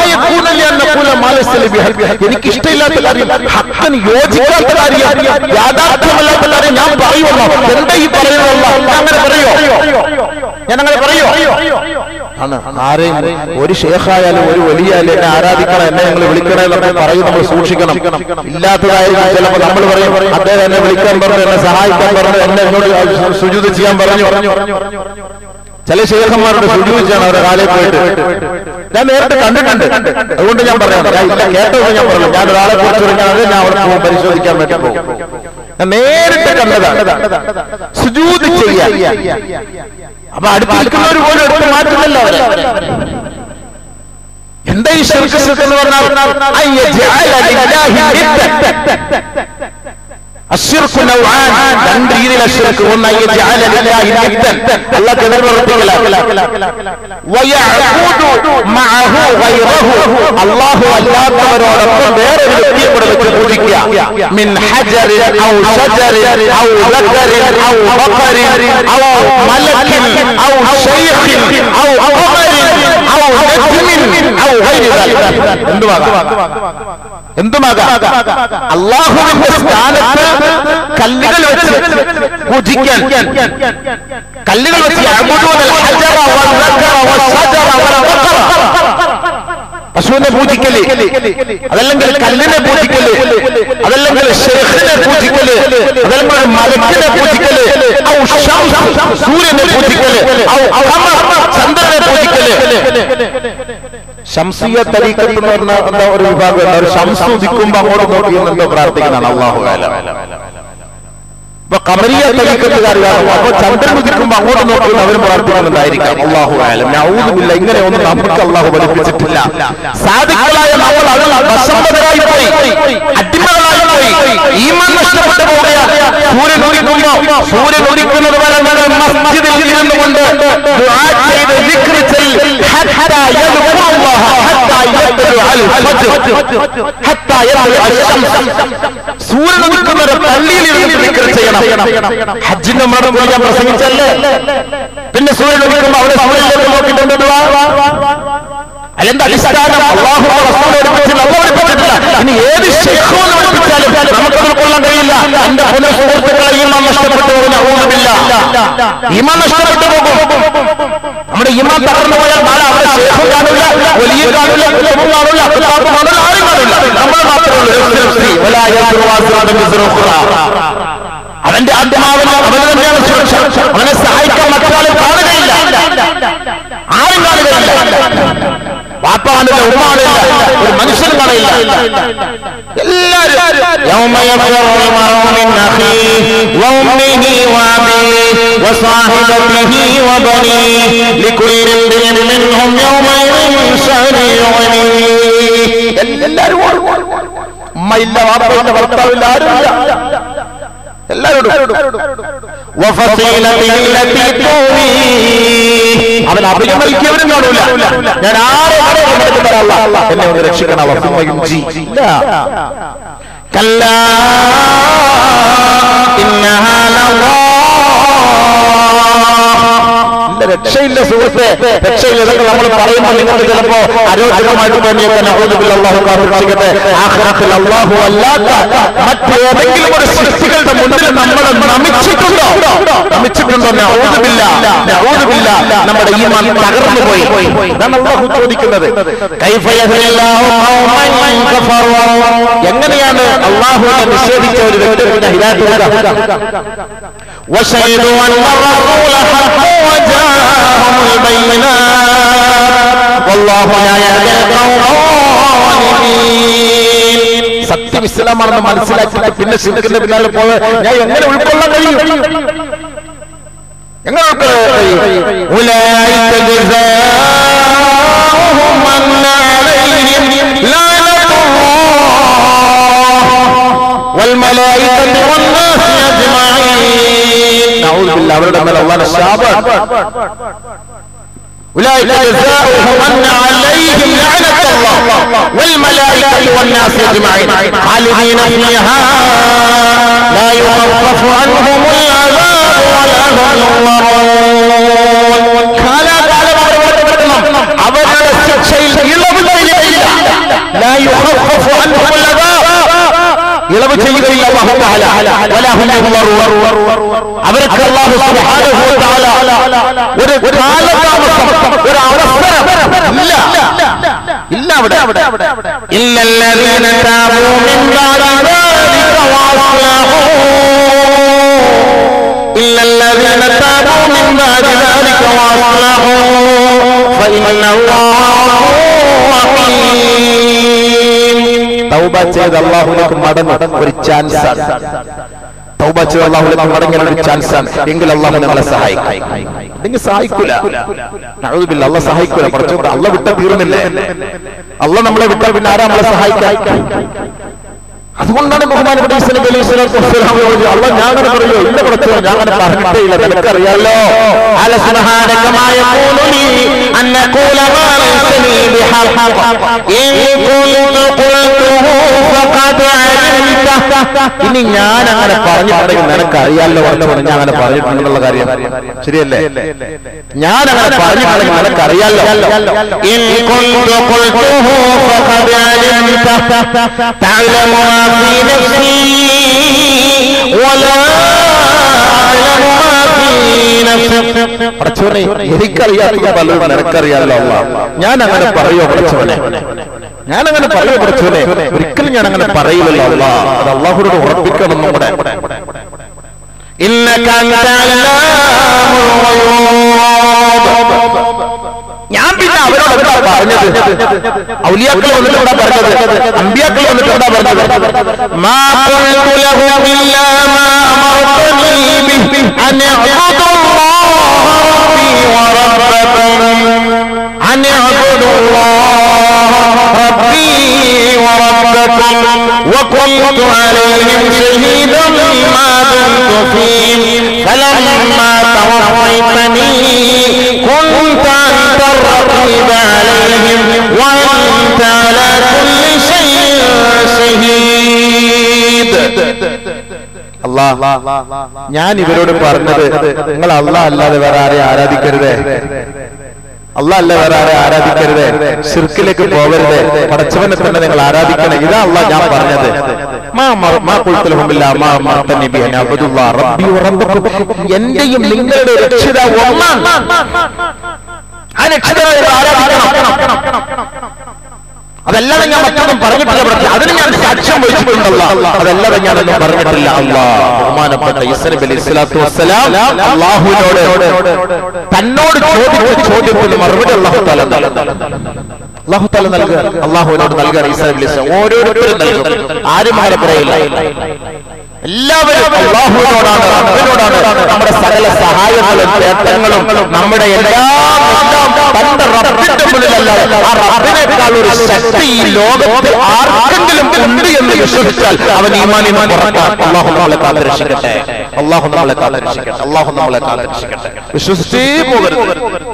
എനിക്ക് ഇഷ്ടമില്ലാത്ത കാര്യം ഹക്കന് യോജിക്കാത്ത കാര്യം യാഥാർത്ഥ്യമല്ലാത്ത കാര്യം ഞാൻ പറയുമല്ലോ എന്താ ഈ പറയുന്നതല്ല അങ്ങനെ പറയോ ഞാൻ അങ്ങനെ പറയോ ആണ് ആരെയും ഒരു ഷേഖായാലും ഒരു വലിയായാലും എന്നെ ആരാധിക്കണം എന്നെ നിങ്ങൾ വിളിക്കണം എന്നൊക്കെ പറയും നമ്മൾ സൂക്ഷിക്കണം ഇല്ലാത്തതായിരിക്കും ചിലപ്പോൾ നമ്മൾ പറയും അദ്ദേഹം എന്നെ വിളിക്കാൻ പറഞ്ഞു എന്നെ സഹായിക്കാൻ പറഞ്ഞു എന്നെ എന്നോട് സുജൂത് ചെയ്യാൻ പറഞ്ഞു ചില ശേഖന്മാരുടെ സുജൂതിച്ചാണ് അവരുടെ കാലയിൽ പോയിട്ട് ഞാൻ നേരിട്ട് കണ്ടിട്ടുണ്ട് അതുകൊണ്ട് ഞാൻ പറയാം ഞാൻ ഇല്ല കേട്ടത് ഞാൻ പറഞ്ഞു ഞാൻ ഒരാളെ കുറിച്ച് പറഞ്ഞാൽ ഞാൻ അവിടെ പോകും പരിശോധിക്കാൻ വേണ്ടി പോകും ഞാൻ നേരിട്ട് കണ്ടതാണ് സുജൂത് ചെയ്യാൻ അപ്പൊ അടുത്തിരിക്കുന്നവർ പോലും എടുത്ത് മാറ്റുന്നല്ലോ അവരെ എന്താ ഈ ശിർക്ക് ശിർക്ക് എന്ന് പറഞ്ഞാൽ അയ്യജഅല ലില്ലാഹി നിദ്ദൻ. അശ്ശിർക്ക് നൗആൻ. രണ്ട് രീതിയിൽ അശ്ശിർക്ക് ഒന്ന് അയ്യജഅല ലില്ലാഹി നിദ്ദൻ. അല്ലാഹ് കിണർ പ്രവർത്തിക്കല വയഅബുദു മഅഹു ഗൈറഹു. അല്ലാഹു അല്ലാത്തവരോടൊപ്പം വേറൊരു വ്യക്തിയെ കൂടെ വെച്ച് പൂജിക്കുക മിൻ ഹജറിൻ ഔ ശജറിൻ ഔ ദക്കറിൻ ഔ ബഖറിൻ ഔ മലക്കിൻ ഔ ശൈഖിൻ ഔ ഖമറിൻ ഔ നജ്മിൻ ഔ ഗൈരി ദാലിക. എന്തുമാകാം എന്തുമാകാം അള്ളാഹുവിന്റെ സ്ഥാനത്ത് കല്ലുകൾ വെച്ച് പൂജിക്കാൻ കല്ലുകൾ വെച്ച് യഅ്ബുദൂനൽ ഹജറ വൽ ദക്കറ വശജറ വൽ ബഖറ. പശുവിനെ പൂജിക്കല് അതല്ലെങ്കിൽ കല്ലിനെ പൂജിക്കല് അതല്ല അതല്ലെങ്കിൽ ഒരു മലക്കിനെ പൂജിക്കല് ഔ ശംസ്, സൂര്യനെ പൂജിക്കല് ഔ ഖമർ, ചന്ദ്രനെ പൂജിക്കല് ശംസിയ തരീക്കത്ത് എന്ന് പറഞ്ഞ എന്താ ഒരു വിഭാഗം ഉണ്ട്. ഒരു ശംസ് ഉദിക്കുമ്പോ അങ്ങോട്ട് നോക്കി എന്തോ പ്രാർത്ഥിക്കുന്നതാണ് അള്ളാഹു ആലം ഇപ്പൊ കമരിയ തരീക്കത്തുകാർ കാണും അപ്പൊ ചന്ദ്രൻ ഉദിക്കുമ്പോ അങ്ങോട്ട് നോക്കുന്ന അവരും പ്രാർത്ഥിക്കുന്നുണ്ടായിരിക്കാം അള്ളാഹു ആലം ഔദുബില്ല ഇങ്ങനെയൊന്നും നമുക്ക് അള്ളാഹു പഠിപ്പിച്ചിട്ടില്ല സാധുക്കളായ നമ്മൾ അതിൽ വശംബതരായി പോയി അടിമകളായി പോയി ഈമാൻ നഷ്ടപ്പെട്ടു പോവുകയാണ് സൂര്യൻ ഉദിക്കുമ്പോ സൂര്യൻ ഉദിക്കുന്നത് വരെ ഞങ്ങൾ മസ്ജിദിൽ ഇരുന്നുകൊണ്ട് ദുആ ചെയ്ത് ദിക്ർ ചൊല്ലി ഹത്താ യദ്ഖുറുല്ലാഹ ഹത്താ യദ്ഖുറു അൽ ഫജ്ർ ഹത്താ യദ്ഖുറു അൽ ശംസ് സൂര്യൻ ഉദിക്കുന്നവരെ പള്ളിയിൽ ഇരുന്ന് ദിക്ർ ചെയ്യണം ഹജ്ജിന്റെ മതം ഞാൻ പ്രസംഗിച്ചല്ലേ പിന്നെ സൂര്യൻ ഉദിക്കുമ്പോൾ അവിടെ സൂര്യനിലേക്ക് നോക്കിയിട്ടുണ്ട് ദുആ. അല്ലെന്താ അടിസ്ഥാനം അള്ളാഹു റസൂൽ പഠിപ്പിച്ചില്ല അള്ളാഹു പഠിപ്പിച്ചിട്ടില്ല ഇനി ഏത് ശേഖവും പഠിപ്പിച്ചാലും നമുക്കത് കൊള്ളാൻ കഴിയില്ല എന്റെ പുനഃ സുഹൃത്തുക്കളെ ഈമാൻ നഷ്ടപ്പെട്ടു പോകുന്ന ഊന്നുമില്ല ഈമാൻ നഷ്ടപ്പെട്ടു പോകും നമ്മുടെ ഈമാൻ തകർന്നു പോയാൽ നാളെ അവിടെ ശേഖം കാണില്ല വലിയ കാണില്ല കുറ്റവും കാണില്ല അപ്പുറത്താപ്പ് കാണില്ല ആരും കാണില്ല നമ്മൾ മാത്രമേ ഉള്ളൂ നഫ്സി, വലാ യസ്റു വാസിറത്തുൻ വിസ്റ ഉഖ്റാ. അവന്റെ ആത്മാവിന് അവന് തന്നെയാണ് സുരക്ഷ അവനെ സഹായിക്കാൻ മറ്റൊരാളും കാണുകയില്ല ആരും കാണുകയില്ല വാപ്പ കാണില്ല ഉമ്മ കാണില്ല ഒരു മനുഷ്യൻ കാണില്ല എല്ലാവരും يوم يفر المرء من أخيه وأمه وأبيه وصاحبته وبنيه لكل امرئ منهم يومئذ شأن يغنيه എല്ലാവരും ഉമ്മ ഇല്ല വാപ്പ ഇല്ല ഭർത്താവില്ല ആരുമില്ല എല്ലാവരോടും വഫസീലത്തിഹി അല്ലത്തി തൂവീ. അവൻ അഭയം നൽകിയവരും കാണൂല ഞാൻ ആരെ എന്നെ ഒന്ന് രക്ഷിക്കണം വഫുമ്മയും ജി. ഇല്ല കല്ലാ ഇന്നഹാ ലല്ലാ. ഇല്ല രക്ഷയില്ല സുഹൃത്തെ രക്ഷയില്ല ഇതൊക്കെ നമ്മൾ പറയുമ്പോൾ നിങ്ങൾക്ക് ചിലപ്പോ അരോചകമായിട്ട് തോന്നിയൊക്കെ നഹൂദുബിൽ അള്ളാഹു കാത്തിരിക്കട്ടെ ആഖിറത്തിൽ അള്ളാഹു അല്ലാത്ത മറ്റേതെങ്കിലും ഒരു സൃഷ്ടികളുടെ മുന്നിൽ നമ്മളെ നമിച്ചിട്ടുണ്ടോ നമിച്ചിട്ടുണ്ടോ നഹൂദുബില്ല നഹൂദുബില്ല നമ്മുടെ ഈമാൻ തകർന്നു പോയി ഇതാണ് അള്ളാഹു ചോദിക്കുന്നത് കൈഫ യഹ്ദില്ലാഹു ഖൗമൻ കഫറു. എങ്ങനെയാണ് അള്ളാഹുവിനെ നിഷേധിച്ച ഒരു വ്യക്തിയുടെ ഹിദായത്ത് وشهدوا أن الرسول حق وجاءهم البينات والله لا يهدي القوم الظالمين സത്യം ഇസ്ലാമാണെന്ന് മനസ്സിലാക്കിയിട്ട് പിന്നെ ശിർക്കിന്റെ പിന്നാലെ പോയ ഞാൻ എങ്ങനെ ഉൾക്കൊള്ളാൻ കഴിയും എങ്ങനെ ഉൾക്കൊള്ളാൻ കഴിയും أولئك جزاؤهم أن عليهم لعنة الله والملائكة والناس أجمعين نعوذ بالله അവരുടെ മേൽ അള്ളാഹുവിന്റെ ശാപം أولئك جزاؤهم أن عليهم لعنة الله والملائكة والناس أجمعين خالدين فيها لا يخفف عنهم العذاب ولا هم ينظرون കാലാകാലം അവർ ഒറ്റപ്പെടുത്തണം അവരുടെ ശിക്ഷയിൽ ഇളവ് ചെയ്യുകയില്ല لا يخفف عنهم العذاب ഇളവ് ചെയ്യുകയില്ല അല്ലാഹു തആല വലാ ഹും യുൻദറൂൻ അവർക്ക് അല്ലാഹു സുബ്ഹാനഹു വ തആല ഒരു കാലതാമസം ഒരു അവസരം ഇല്ല ഇല്ല അവിടെ ഇല്ലല്ലദീന താബൂ മിൻ ബഅദി ദാലിക വഅസ്ലഹൂ ഇല്ലല്ലദീന താബൂ മിൻ ബഅദി ദാലിക വഅസ്ലഹൂ ഫഇന്ന തൗബ ചെയ്ത് അള്ളാഹുലേക്ക് മടങ്ങ് ഒരു ചാൻസ് ആണ് തൗബ ചെയ്ത് അള്ളാഹുലേക്ക് മടങ്ങിയ ഒരു ചാൻസ് ആണ് എങ്കിൽ അള്ളാഹു നിങ്ങളെ സഹായിക്കും അല്ലെങ്കിൽ സഹായിക്കൂല നഅൂദുബില്ല അള്ളാഹ് സഹായിക്കൂല കുറച്ചു അള്ള വിട്ട തീർന്നില്ലേ അള്ള നമ്മളെ വിട്ടാൽ പിന്നെ ആരാ നമ്മളെ സഹായിക്കാൻ അതുകൊണ്ടാണ് ബഹുമാനപ്പെട്ട ഈസ നബി അലൈഹി സ്വലാത്തു വസ്സലാം ചോദിച്ചത്, അള്ളാ ഞാൻ അങ്ങനെ പറയോ ഇല്ല കുറച്ച് ഞാൻ അങ്ങനെ പറഞ്ഞിട്ടേ ഇല്ല നിനക്കറിയാലോ അല സുബ്ഹാനക മാ യഖൂലു ലി അൻ അഖൂല മാ ലൈസ ലി ബിഹഖ് ഇൻ കുൻതു ഖുൽതുഹു ഫഖദ് അലിംത ഇനി ഞാൻ അങ്ങനെ പറഞ്ഞിട്ടുണ്ടെങ്കിൽ നിനക്കറിയാലോ കുറച്ച് ഞാൻ അങ്ങനെ പറഞ്ഞിട്ടുണ്ടെന്നുള്ള കാര്യം ശരിയല്ലേ ഞാൻ അങ്ങനെ പറഞ്ഞിട്ടുണ്ടെങ്കിൽ നിനക്കറിയാലോ ഇൻ കുൻതു ഖുൽതുഹു ഫഖദ് അലിംത تعلم ما في نفسي ولا أعلم ما في نفسك പടച്ചോനെ എനിക്കറിയാത്ത പലരും നിനക്കറിയാലോ അല്ല ഞാൻ അങ്ങനെ പറയോ പടച്ചോനെ ഞാൻ അങ്ങനെ പറയോ പടച്ചോനെ ഒരിക്കലും ഞാൻ അങ്ങനെ പറയില്ലല്ലോ അല്ലാ അത് അള്ളാഹുനോട് ഉറപ്പിക്കണം നമ്മുടെ إنك أنت علام الغيوب ഞാൻ പിന്നെ അവരോട് എന്താ പറഞ്ഞത് ഔലിയാക്കൾ വന്നിട്ട് എന്താ പറഞ്ഞത് അമ്പിയാക്കൾ വന്നിട്ട് എന്താ പറഞ്ഞത് ما قلت لهم إلا ما أمرتني به أن اعبدوا الله ربي وربكم أن اعبدوا الله ربي وربكم وكنت عليهم شهيدا ما دمت فيهم فلما توفيتني كنت أنت الرقيب عليهم وأنت على كل شيء شهيد അല്ലാ ഞാൻ ഇവരോട് പറഞ്ഞത് നിങ്ങൾ അല്ലാ അല്ലാതെ വേറെ ആരെ ആരാധിക്കരുതേ അല്ലാ അല്ല വേറെ ആരെ ആരാധിക്കരുതേ ശിർക്കിലേക്ക് പോകരുതേ പടച്ചവനെ തന്നെ നിങ്ങൾ ആരാധിക്കണം ഇതാ അല്ലാ ഞാൻ പറഞ്ഞത് മാ മറ- മാ ഖുൽതു ലഹും ഇല്ലാ മാ അമർതനി ബിഹി അൻ അബ്ദുല്ലാ റബ്ബി വറബ്ബക്കും എന്റെയും നിങ്ങളുടെ രക്ഷിതാവ് ഒന്നാണ് ആ രക്ഷിതാവ് നിങ്ങൾ ആരാധിക്കണം അതല്ലാതെ ഞാൻ മറ്റൊന്നും പറഞ്ഞിട്ടില്ല പക്ഷേ അതിന് ഞാൻ സാക്ഷ്യം വഹിച്ചിട്ടുണ്ടല്ല അതല്ലാതെ ഞാനൊന്നും പറഞ്ഞിട്ടില്ല അല്ലാ ബഹുമാനപ്പെട്ട ഇസ്രബ് അലി സ്വലാത്തു വസ്സലാം അള്ളാഹുവിനോട് തന്നോട് ചോദിച്ച ചോദ്യത്തിന് മറുപടി അള്ളാഹു താല അള്ളാഹു താല നൽകുക അള്ളാഹുവിനോട് നൽകുകയാണ് ഇസ്രബ് അലി സ്വലാം ഓരോരുത്തരും നൽകും ആരും അങ്ങനെ പറയില്ല എല്ലാവരും അള്ളാഹുവിനോടാണ് റബ്ബിനോടാണ് നമ്മുടെ സകല സഹായങ്ങളും നേട്ടങ്ങളും നമ്മുടെ എല്ലാം എല്ലാം തന്റെ റബ്ബിന്റെ മുന്നിലല്ലാതെ ആ റബ്ബിനേക്കാൾ ഒരു ശക്തി ഈ ലോകത്ത് ആർക്കെങ്കിലും ഉണ്ട് എന്ന് വിശ്വസിച്ചാൽ അവൻ ഈമാൻ ഈമാൻ ഉറപ്പാൻ അള്ളാഹു നമ്മളെ കാത്തിരക്ഷിക്കട്ടെ അള്ളാഹു നമ്മളെ കാത്തിരക്ഷിക്കട്ടെ അള്ളാഹു നമ്മളെ കാത്തിരക്ഷിക്കട്ടെ വിശ്വസിച്ചേ പോകരുത്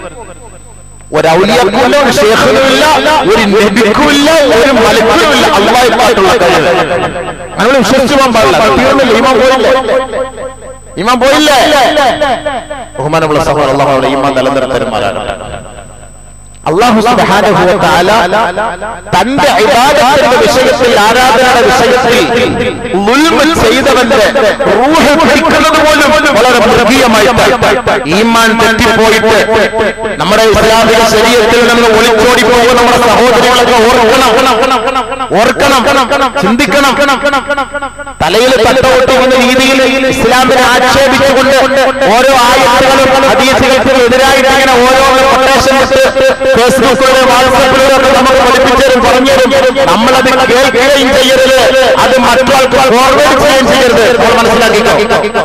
ഒരു ഔലിയക്കുമില്ല ഒരു ഷേഖിനുമില്ല ഒരു നബിക്കുമില്ല ഒരു മലക്കുമില്ല അള്ളാഹിപ്പായിട്ടുള്ള കഴിവ് നമ്മൾ വിശ്വസിച്ചു പോകാൻ പാടില്ല അത് തീർന്നില്ല ഇമാൻ പോയില്ലേ ഇമാൻ പോയില്ലേ ബഹുമാനമുള്ള സഹോദരൻ അള്ളാഹു ഈമാൻ നിലനിർത്തരുമാരാണ് അള്ളാഹു സുബ്ഹാനഹു വ തആല തന്റെ ഇബാദത്തിന്റെ വിഷയത്തിൽ ആരാധനയുടെ വിഷയത്തിൽ ളുൽമ് ചെയ്തവന്റെ റൂഹ് പിടിക്കുന്നത് പോലും വളരെ മൃഗീയമായിട്ട് ഈമാൻ തെറ്റിപ്പോയിട്ട് നമ്മുടെ ഇസ്ലാമിക ശരീരത്തിൽ നിന്ന് ഒളിച്ചോടി പോകുന്ന നമ്മുടെ സഹോദരികളൊക്കെ ഓർക്കണം ഓർക്കണം ചിന്തിക്കണം തലയിൽ തട്ടോട്ടുന്ന രീതിയിൽ ഇസ്ലാമിനെ ആക്ഷേപിച്ചുകൊണ്ട് ഓരോ ആയത്തുകളും ഹദീസുകൾക്കും എതിരായിട്ട് ഇങ്ങനെ ഓരോ കൊട്ടേഷൻ ഫേസ്ബുക്കിലൂടെ വാട്സാപ്പിലൂടെ ഒക്കെ നമുക്ക് പഠിപ്പിച്ചതും പറഞ്ഞതും നമ്മളത് കേൾക്കുകയും ചെയ്യരുത് അത് മറ്റൊരാൾക്ക് ഫോർവേഡ് ചെയ്യുകയും ചെയ്യരുത് നമ്മൾ മനസ്സിലാക്കിക്കോ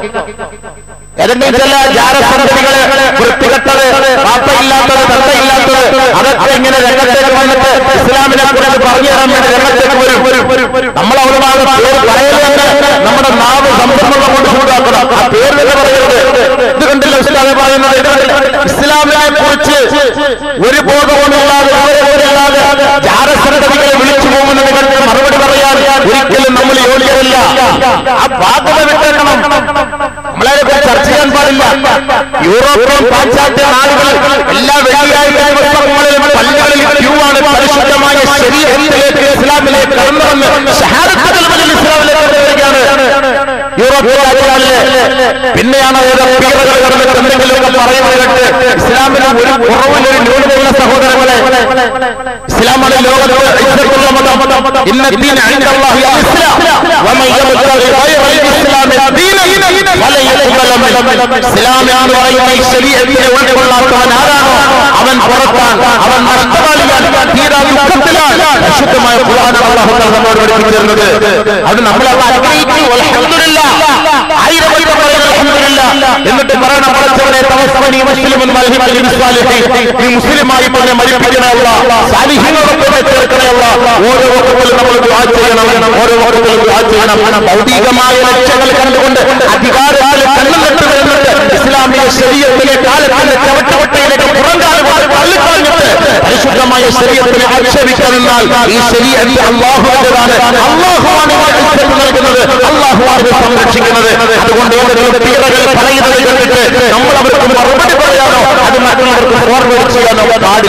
ഏതെങ്കിലും ചില ജാരസന്ധതികള് വൃത്തികെട്ടത് പാപ്പയില്ലാത്തത് തന്തയില്ലാത്തത് അതൊക്കെ ഇങ്ങനെ രംഗത്തേക്ക് വന്നിട്ട് ഇസ്ലാമിനെ കുറിച്ച് പറഞ്ഞു തരാൻ വേണ്ടി രംഗത്തേക്ക് വരും നമ്മൾ അവിടെ പേര് പറയുന്നത് തന്നെ നമ്മുടെ നാവ് സംരംഭം കൊണ്ട് ചൂടാക്കണം ആ പേര് തന്നെ പറയരുത് ഇത് കണ്ടില്ല ഉസ്താദ് പറയുന്നത് ഇത് കണ്ടില്ല. ഇസ്ലാമിനെ കുറിച്ച് ഒരു ബോധവുമില്ലാതെ വിവരവുമില്ലാതെ ജാരസന്ധതികളെ വിളിച്ചു പോകുന്നത് കണ്ട് മറുപടി പറയാൻ ഒരിക്കലും നമ്മൾ യോഗ്യരല്ല ആ ബാധ്യത വിട്ടേക്കണം നമ്മളെ കുറിച്ച് ചർച്ച ചെയ്യാൻ പാടില്ല യൂറോപ്യൻ പാശ്ചാത്യ നാടുകൾ എല്ലാ വെള്ളിയാഴ്ച ദിവസങ്ങളിലും പള്ളികളിൽ ക്യൂ ആണ് പരിശുദ്ധമായ ശരീരത്തിലേക്ക് ഇസ്ലാമിലേക്ക് കടന്നു വന്ന് ഷഹാദത്തുൽ മജലിസ് ഇസ്ലാമിലേക്ക് വരികയാണ് യൂറോപ്യൻ രാജ്യങ്ങളിലെ പിന്നെയാണ് ഏതോ പീറകൾ കടന്നിട്ട് എന്തെങ്കിലുമൊക്കെ പറയുന്നത് കേട്ട് ഇസ്ലാമിന് ഒരു കുറവിലൊരു ന്യൂനതയുള്ള സഹോദരങ്ങളെ ഇസ്ലാമാണ് ലോകത്ത് ഇസ്സത്തുള്ള മതം ഇന്ന ദീന ഇൻദല്ലാഹി അൽ-ഇസ്ലാം വമൻ യബ്തഗി ഗൈറ അൽ-ഇസ്ലാമി ദീനൻ ഫലൻ യഖ്ബല മിൻഹു ഇസ്ലാം എന്ന് പറയുന്ന ഈ ശരീഅത്തിനെ ഉൾക്കൊള്ളാത്തവൻ ആരാണോ അവൻ പുറത്താണ് അവൻ നഷ്ടവാളിയാണ് തീരാ ദുഃഖത്തിലാണ് പരിശുദ്ധമായ ഖുർആൻ അല്ലാഹു തആല നമ്മോട് പഠിപ്പിച്ചിരുന്നത് അത് നമ്മൾ അത് ആഗ്രഹിക്കുന്നു അൽഹംദുലില്ലാഹ് ആയിരം വട്ടം പറയുന്നു അൽഹംദുലില്ലാഹ് എന്നിട്ട് പറയണം പടച്ചവനെ തവസ്സനി മുസ്ലിമുൻ മൽഹിമൽ ബിസ്വാലിഹീൻ നീ മുസ്ലിമായി തന്നെ മരിപ്പിക്കണേ അല്ലാഹ് സാലിഹീങ്ങളൊക്കെ ചേർക്കണേ അല്ലാഹ് ഓരോ വട്ടത്തിലും നമ്മൾ ദുആ ചെയ്യണം ഓരോ വട്ടത്തിലും ദുആ ചെയ്യണം ഭൗതികമായ ലക്ഷ്യങ്ങൾ കണ്ടുകൊണ്ട് അധികാരത്തിൽ കണ്ണു നട്ട് വരുന്നുണ്ട് ഇസ്ലാമിക ശരീരത്തിലെ കാലത്തിന്റെ ചവട്ടവട്ടയിലേക്ക് പുറംകാലം കൊണ്ട് തള്ളിക്കളഞ്ഞിട്ട് പരിശുദ്ധമായ ശരീരത്തിനെ ആക്ഷേപിക്കാമെന്നാൽ ഈ ശരീരത്തിൽ അള്ളാഹുവിൻ്റെതാണ് അള്ളാഹുവാണ് ഇസ്ലാം നൽകുന്നത് അള്ളാഹുവാണ് ഇത് സംരക്ഷിക്കുന്നത് അതുകൊണ്ട് ഏതെങ്കിലും തീരകൾ പറയുന്നത് കേട്ടിട്ട് നമ്മൾ അവർക്ക് മറുപടി പറയാനോ അത് മറ്റുള്ളവർക്ക് ഫോർവേഡ് ചെയ്യാനോ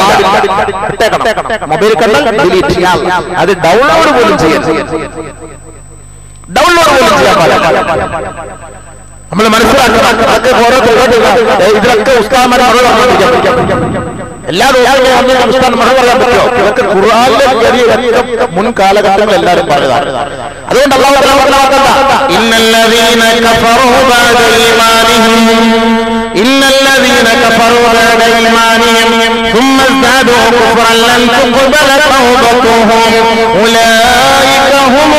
പാടില്ല മൊബൈൽ കണ്ടാൽ ഡിലീറ്റ് ചെയ്യാം അത് ഡൗൺലോഡ് പോലും ചെയ്യാൻ ഡൗൺലോഡ് പോലും ചെയ്യാൻ പാടില്ല നമ്മൾ മനസ്സിലാക്കണം അതൊക്കെ ഓരോ ഇതിലൊക്കെ ഉസ്താമാരെ എല്ലാ ദിവസവും ഒന്ന് സംസ്ഥാനം മഴ പറയാൻ പറ്റുമോ ഇതൊക്കെ ഖുർആാനിലെ ഗതിയൊക്കെ മുൻ കാലഘട്ടങ്ങൾ എല്ലാവരും പറഞ്ഞതാണ് അതുകൊണ്ട് അള്ളാഹു തആല പറഞ്ഞതാക്കണ്ട. ഇന്നല്ലദീന കഫറൂ ബഅദ ഈമാനിഹിം ഇന്നല്ലദീന കഫറൂ ബഅദ ഈമാനിഹിം ثم ازدادوا كفرا لن تقبل توبتهم أولئك هم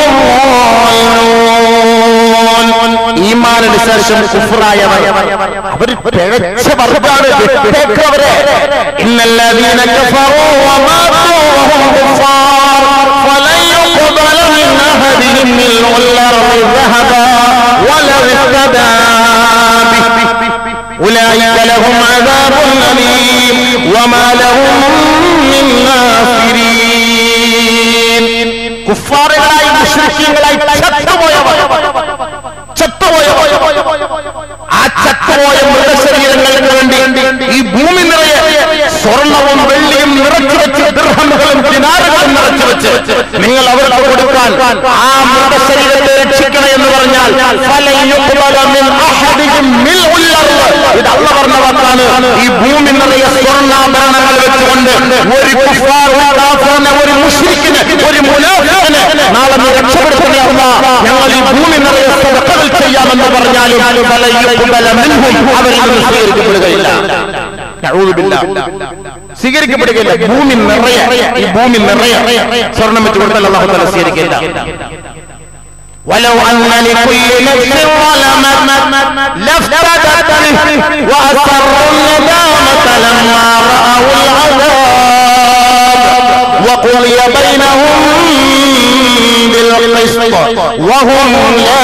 الضالون ഈമാനിന് ശേഷം കുഫറായവർ അവർ പിഴച്ച വർഗ്ഗാണ് വിട്ടേക്കവരെ إن الذين كفروا وماتوا وهم كفار فلن يقبل من أحدهم ملء الأرض ذهبا ولو افتدى به أولئك لهم عذاب أليم وما لهم من ناصرين കുഫാറുകളായി മുഷ്രിക്കീങ്ങളായി ചത്തുപോയവർ ചത്തുപോയവർ ആ ചത്തുപോയ മൃതശരീരങ്ങൾക്ക് വേണ്ടി ഈ ഭൂമി നിറയെ സ്വർണവും വെള്ളിയും നിറച്ചു വെച്ച് ദൃഹമുകളും ദിനാറുകളും നിറച്ചു വെച്ച് നിങ്ങൾ അവർക്ക് കൊടുക്കാൻ ആ മൃതശരീരത്തെ രക്ഷിക്കണം എന്ന് പറഞ്ഞാൽ ഫലൻ യുഖ്ബല മിൻ അഹദിഹിം മിൽഉൽ അർള്. ഇത് അള്ള പറഞ്ഞ വാക്കാണ് ഈ ഭൂമി നിറയെ സ്വർണ്ണാഭരണങ്ങൾ വെച്ചുകൊണ്ട് ഒരു കുഫാർ, ഒരു കാഫിറിനെ, ഒരു മുശ്രിക്കിന് ഒരു മുനാഫിക്കിന് നാളെ നീ രക്ഷപ്പെടുത്തുന്ന അല്ല ഞങ്ങൾ ഈ ഭൂമി നിറയെ സദഖകൾ ചെയ്യാമെന്ന് പറഞ്ഞാലും ഫലൻ യുഖ്ബല മിൻഹും അവരിൽ നിന്ന് സ്വീകരിക്കപ്പെടുകയില്ല നഊദു ബില്ലാഹ്. സ്വീകരിക്കപ്പെടുകയില്ല ഭൂമി നിറയെ ഈ ഭൂമി നിറയെ സ്വർണം വെച്ച് കൊടുത്താൽ അള്ളാഹു തആല സ്വീകരിക്കില്ല ولو أن لكل نفس ظلمت لافتدت به وأسروا الندامة لما رأوا العذاب وقضي بينهم بالقسط وهم لا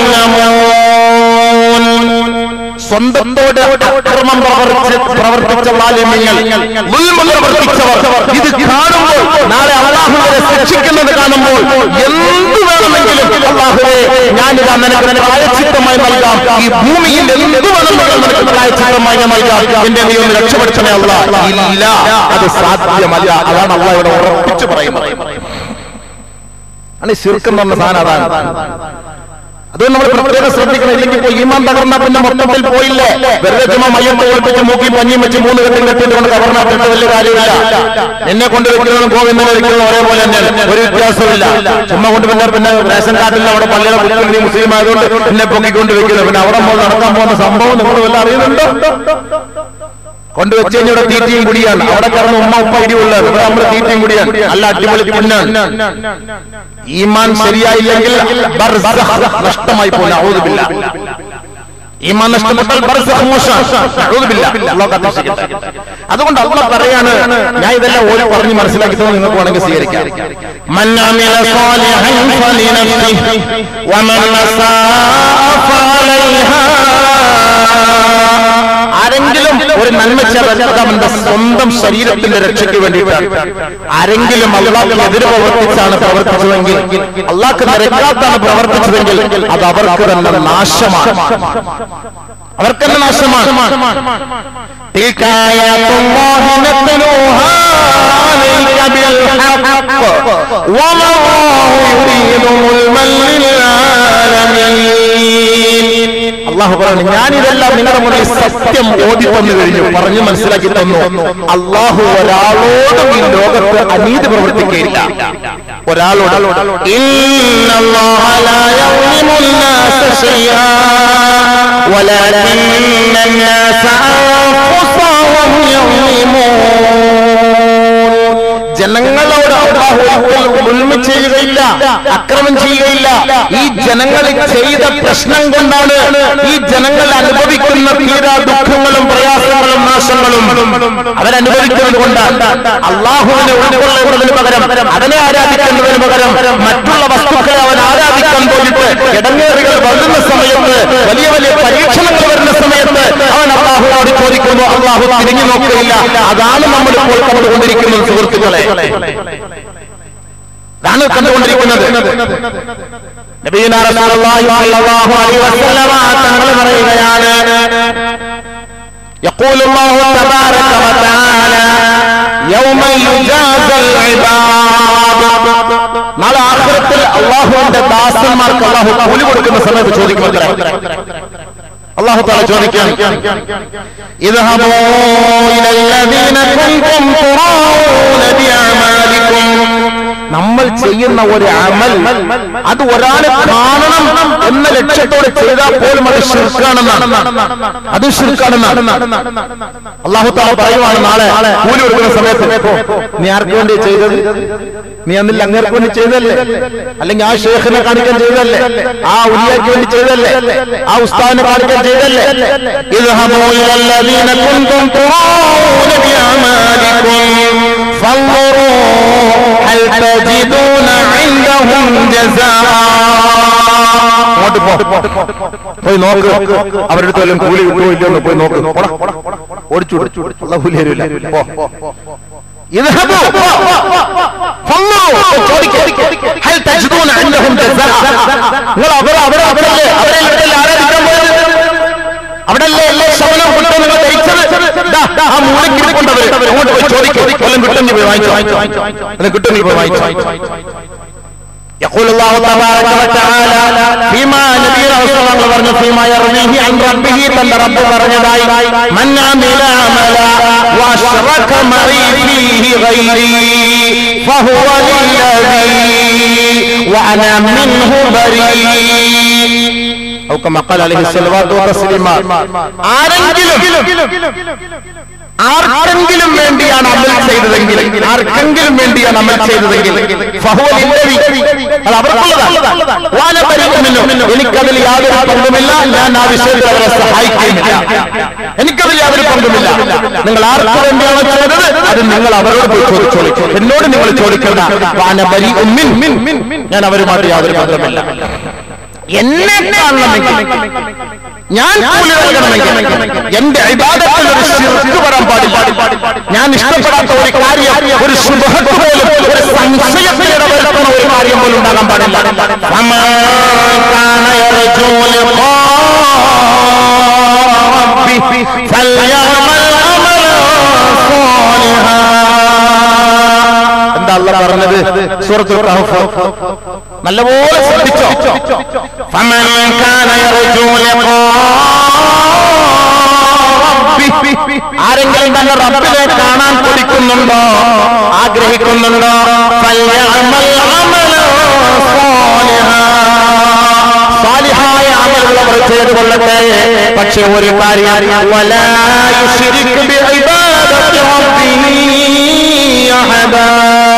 يظلمون സ്വന്തത്തോട് അക്രമം പ്രവർത്തി പ്രവർത്തിച്ച വാലിമ്യങ്ങൾ പ്രവർത്തിച്ചവർ ഇത് കാണുമ്പോൾ നാളെ അള്ളാഹുവിനെ ശിക്ഷിക്കുന്നത് കാണുമ്പോൾ എന്ത് വേണമെങ്കിലും അള്ളാഹുവെ ഞാനിതാ നിനക്ക് പ്രായച്ചിത്തമായി നൽകാം ഈ ഭൂമിയിൽ എന്ത് വേണമെങ്കിലും നിനക്ക് പ്രായച്ചിത്തമായി ഞാൻ നൽകാം എന്റെ നീ ഒന്ന് രക്ഷപ്പെടുത്തണേ അല്ല ഇല്ല അത് സാധ്യമല്ല അതാണ് അള്ളാഹ് ഇവിടെ ഉറപ്പിച്ചു പറയുന്നത് ആണ് ശിർക്കെന്ന് പറഞ്ഞ സാധനം അതാണ് അതുകൊണ്ട് നമ്മൾ പ്രത്യേകം ശ്രദ്ധിക്കണം ഇല്ലെങ്കിൽ ഇപ്പോൾ ഈമാൻ തകർന്ന പിന്നെ മൊത്തത്തിൽ പോയില്ലേ വെറുതെ ചുമ്മാ മയ്യത്ത് ഒളിപ്പിച്ച് മൂക്കി പഞ്ഞിയും വെച്ച് മൂന്ന് കെട്ടും കെട്ടിട്ട് കൊണ്ട് കവർന്നാട്ടിട്ട് വലിയ കാര്യമില്ല എന്നെ കൊണ്ട് വെക്കുന്നതും ഗോവിന്ദനെ വെക്കുന്നതും ഒരേപോലെ തന്നെയാണ് ഒരു വ്യത്യാസമില്ല ചുമ്മാ കൊണ്ട് പിന്നെ പിന്നെ റേഷൻ കാർഡിൽ അവിടെ പള്ളിയുടെ കുട്ടികൾ നീ മുസ്ലിം ആയതുകൊണ്ട് എന്നെ പൊക്കിക്കൊണ്ട് വെക്കുന്നത് പിന്നെ അവിടെ പോകുന്ന നടക്കാൻ പോകുന്ന സംഭവം നിങ്ങൾ വല്ല അറിയുന്നുണ്ടോ കൊണ്ടുവച്ച് കഴിഞ്ഞ ഇവിടെ തീറ്റയും കുടിയാണ് അവിടെ കിടന്ന് ഉമ്മ ഉപ്പ ഇടിയുള്ളത് ഇവിടെ നമ്മൾ തീറ്റയും കുടിയാണ് നല്ല അടിപൊളി തിന്നാണ് ഈമാൻ ശരിയായില്ലെങ്കിൽ ബർസഖ് നഷ്ടമായി പോകും നഊദുബില്ല ഈമാൻ നഷ്ടപ്പെട്ടാൽ ബർസഖ് മോശം നഊദുബില്ല അല്ലാഹു കാത്തിരക്ഷിക്കട്ടെ. അതുകൊണ്ട് അള്ളാഹ് പറയാണ് ഞാൻ ഇതെല്ലാം ഓരോ പറഞ്ഞ് മനസ്സിലാക്കി തന്നെ നിങ്ങൾക്ക് വേണമെങ്കിൽ സ്വീകരിക്കാം من عمل صالحا فلنفسه ومن أساء فعليها ആരെങ്കിലും ഒരു നന്മ ചെയ്താൽ അത് അവന്റെ സ്വന്തം ശരീരത്തിന്റെ രക്ഷയ്ക്ക് വേണ്ടിയിട്ടാണ് ആരെങ്കിലും അള്ളാഹ് എതിര് പ്രവർത്തിച്ചാണ് പ്രവർത്തിച്ചതെങ്കിൽ അള്ളാഹ് നിരക്കാത്താണ് പ്രവർത്തിച്ചതെങ്കിൽ അത് അവർക്ക് തന്നെ നാശമാണ് അവർക്ക് തന്നെ നാശമാണ് تلك آيات الله نتلوها عليك بالحق وما الله يريد ظلما للعالمين അള്ളാഹു പറഞ്ഞു ഞാനിതെല്ലാം നിങ്ങളുടെ മുന്നിൽ സത്യം ഓതി തന്നു കഴിഞ്ഞു പറഞ്ഞു മനസ്സിലാക്കി തന്നു അള്ളാഹു ഒരാളോടും ഈ ലോകത്ത് അനീതി പ്രവർത്തിക്കുകയില്ല ഒരാളോട് إن الله لا يظلم الناس شيئا ولكن الناس أنفسهم يظلمون ജനങ്ങളോട് അള്ളാഹു ഒരിക്കലും ഉൾമ ചെയ്യുകയില്ല അക്രമം ചെയ്യുകയില്ല ഈ ജനങ്ങൾ ചെയ്ത പ്രശ്നം കൊണ്ടാണ് ഈ ജനങ്ങൾ അനുഭവിക്കുന്ന തീരാ ദുഃഖങ്ങളും പ്രയാസങ്ങളും നാശങ്ങളും അവരനുഭവിക്കുന്നത് കൊണ്ടാണ് അള്ളാഹുവിനെ ഉൾക്കൊള്ളുന്നതിന് പകരം അവനെ ആരാധിക്കുന്നതിന് പകരം മറ്റുള്ള വസ്തുക്കളെ അവൻ ആരാധിക്കാൻ പോയിട്ട് ഇടങ്ങേറുകൾ വരുന്ന സമയത്ത് വലിയ വലിയ പരീക്ഷണങ്ങൾ വരുന്ന സമയത്ത് അവൻ അള്ളാഹുവോട് ചോദിക്കുമ്പോൾ അള്ളാഹു തിരിഞ്ഞു നോക്കുകയില്ല അതാണ് നമ്മൾ ഇപ്പോൾ കണ്ടുകൊണ്ടിരിക്കുന്നത് സുഹൃത്തുക്കളെ അതാണ് കണ്ടുകൊണ്ടിരിക്കുന്നത് നബീന റസൂലുള്ളാഹി സ്വല്ലല്ലാഹു അലൈഹി വസല്ലമ തങ്ങൾ പറയുകയാണ് يقول الله تبارك وتعالى يوم يجازى العباد നാളെ ആഖിറത്തിൽ അള്ളാഹുവിന്റെ ദാസന്മാർക്ക് അള്ളാഹു കൂലി കൊടുക്കുന്ന സമയത്ത് ചോദിക്കുമത്രേ അള്ളാഹു താല ചോദിക്കാൻ اذهبوا إلى الذين كنتم تراءون بأعمالكم നമ്മൾ ചെയ്യുന്ന ഒരു അമൽ അത് ഒരാളെ കാണണം എന്ന ലക്ഷ്യത്തോടെ ചെയ്താൽ പോലും അത് ശിർക്കാണെന്നാണ് അത് ശിർക്കാണെന്നാണ് അള്ളാഹു താല പറയുവാണ് നാളെ കൂലി കൊടുക്കുന്ന സമയത്ത് നീ ആർക്ക് വേണ്ടി ചെയ്തത് നീ അന്നിൽ അങ്ങേർക്ക് വേണ്ടി ചെയ്തല്ലേ അല്ലെങ്കിൽ ആ ഷേഖിനെ കാണിക്കാൻ ചെയ്തല്ലേ ആ ഉലിയാക്ക് വേണ്ടി ചെയ്തല്ലേ ആ ഉസ്താദിനെ കാണിക്കാൻ ചെയ്തല്ലേ اذهبوا إلى الذين كنتم تراءون بأعمالكم فانظروا هل تجدون عندهم جزاء അങ്ങോട്ട് പോ പോയി നോക്ക് അവരുടെ അടുത്ത് വല്ലതും കൂലി കിട്ടുമോ ഇല്ലയോ എന്ന് പോയി നോക്ക് പോടാ, ഓടിച്ചു ഉള്ള കൂലി തരില്ല പോ اذهبوا فانظروا ചോദിക്ക് هل تجدون عندهم جزاء നിങ്ങൾ അവർ അവർ അവരല്ലേ അവരെ ഇവിടെയല്ലേ ആരാധിക്കാൻ പോയത് അവിടെയല്ലേ എല്ലാ ശവനം കിട്ടും നിങ്ങൾ ധരിച്ചത് ദാ, ദാ, ആ മൂലയ്ക്ക് ഇരിപ്പുണ്ടവർ അങ്ങോട്ട് പോയി ചോദിക്കും വല്ലതും കിട്ടുമെങ്കിൽ പോയി വാങ്ങിച്ചോ വല്ലതും കിട്ടുമെങ്കിൽ പോയി വാങ്ങിച്ചോ يقول الله تبارك وتعالى فيما نبي رسول الله പറഞ്ഞു فيما يرويه عن ربه തന്റെ റബ്ബ് പറഞ്ഞതായി من عمل عملا واشرك معي فيه غيري فهو للذي وانا منه بريء أو كما قال عليه الصلوات والتسليمات ആരെങ്കിലും ആർക്കെങ്കിലും വേണ്ടിയാണ് അമൽ ചെയ്തതെങ്കിൽ ആർക്കെങ്കിലും വേണ്ടിയാണ് അമൽ ചെയ്തതെങ്കിൽ ഫഹുവ ലില്ലദി. അത് അവർക്കുള്ളതാണ് വാല പരിഗണനോ. എനിക്കതിൽ യാതൊരു പങ്കുമില്ല ഞാൻ ആ വിഷയത്തിൽ അവരെ സഹായിക്കുന്നില്ല എനിക്കതിൽ യാതൊരു പങ്കുമില്ല നിങ്ങൾ ആർക്ക് വേണ്ടിയാണോ ചെയ്തത് അത് നിങ്ങൾ അവരോട് പോയി ചോദിച്ചോളൂ എന്നോട് നിങ്ങൾ ചോദിക്കേണ്ട വാന ബരി ഉമ്മിൻ ഞാൻ അവരുമായിട്ട് യാതൊരു ബന്ധമില്ല എന്നെ കാണണമെങ്കിൽ ഞാൻ കൂലി നൽകണമെങ്കിൽ എന്റെ ഇബാദത്തിൽ ഒരു ശിർക്ക് വരാൻ പാടില്ല ഞാൻ ഇഷ്ടപ്പെടാത്ത ഒരു കാര്യം ഒരു ശുഭഹത്ത് പോലും ഒരു സംശയത്തിൽ ഇടവരുത്തുന്ന ഒരു കാര്യം പോലും ഉണ്ടാകാൻ പാടില്ല فمن كان يرجو لقاء ربه فليعمل عملا صالحا എന്താ അല്ല പറഞ്ഞത് സൂറത്തുൽ കഹഫ് നല്ലപോലെ ശ്രദ്ധിച്ചോ فمن كان يرجو لقاء ربه ആരെങ്കിലും തന്നെ റബ്ബിനെ കാണാൻ കൊതിക്കുന്നുണ്ടോ ആഗ്രഹിക്കുന്നുണ്ടോ فليعمل عملا صالحا സാലിഹായ അമലുള്ളവർ ചെയ്തു കൊള്ളട്ടെ പക്ഷെ ഒരു കാര്യം ولا يشرك بعبادة ربه أحدا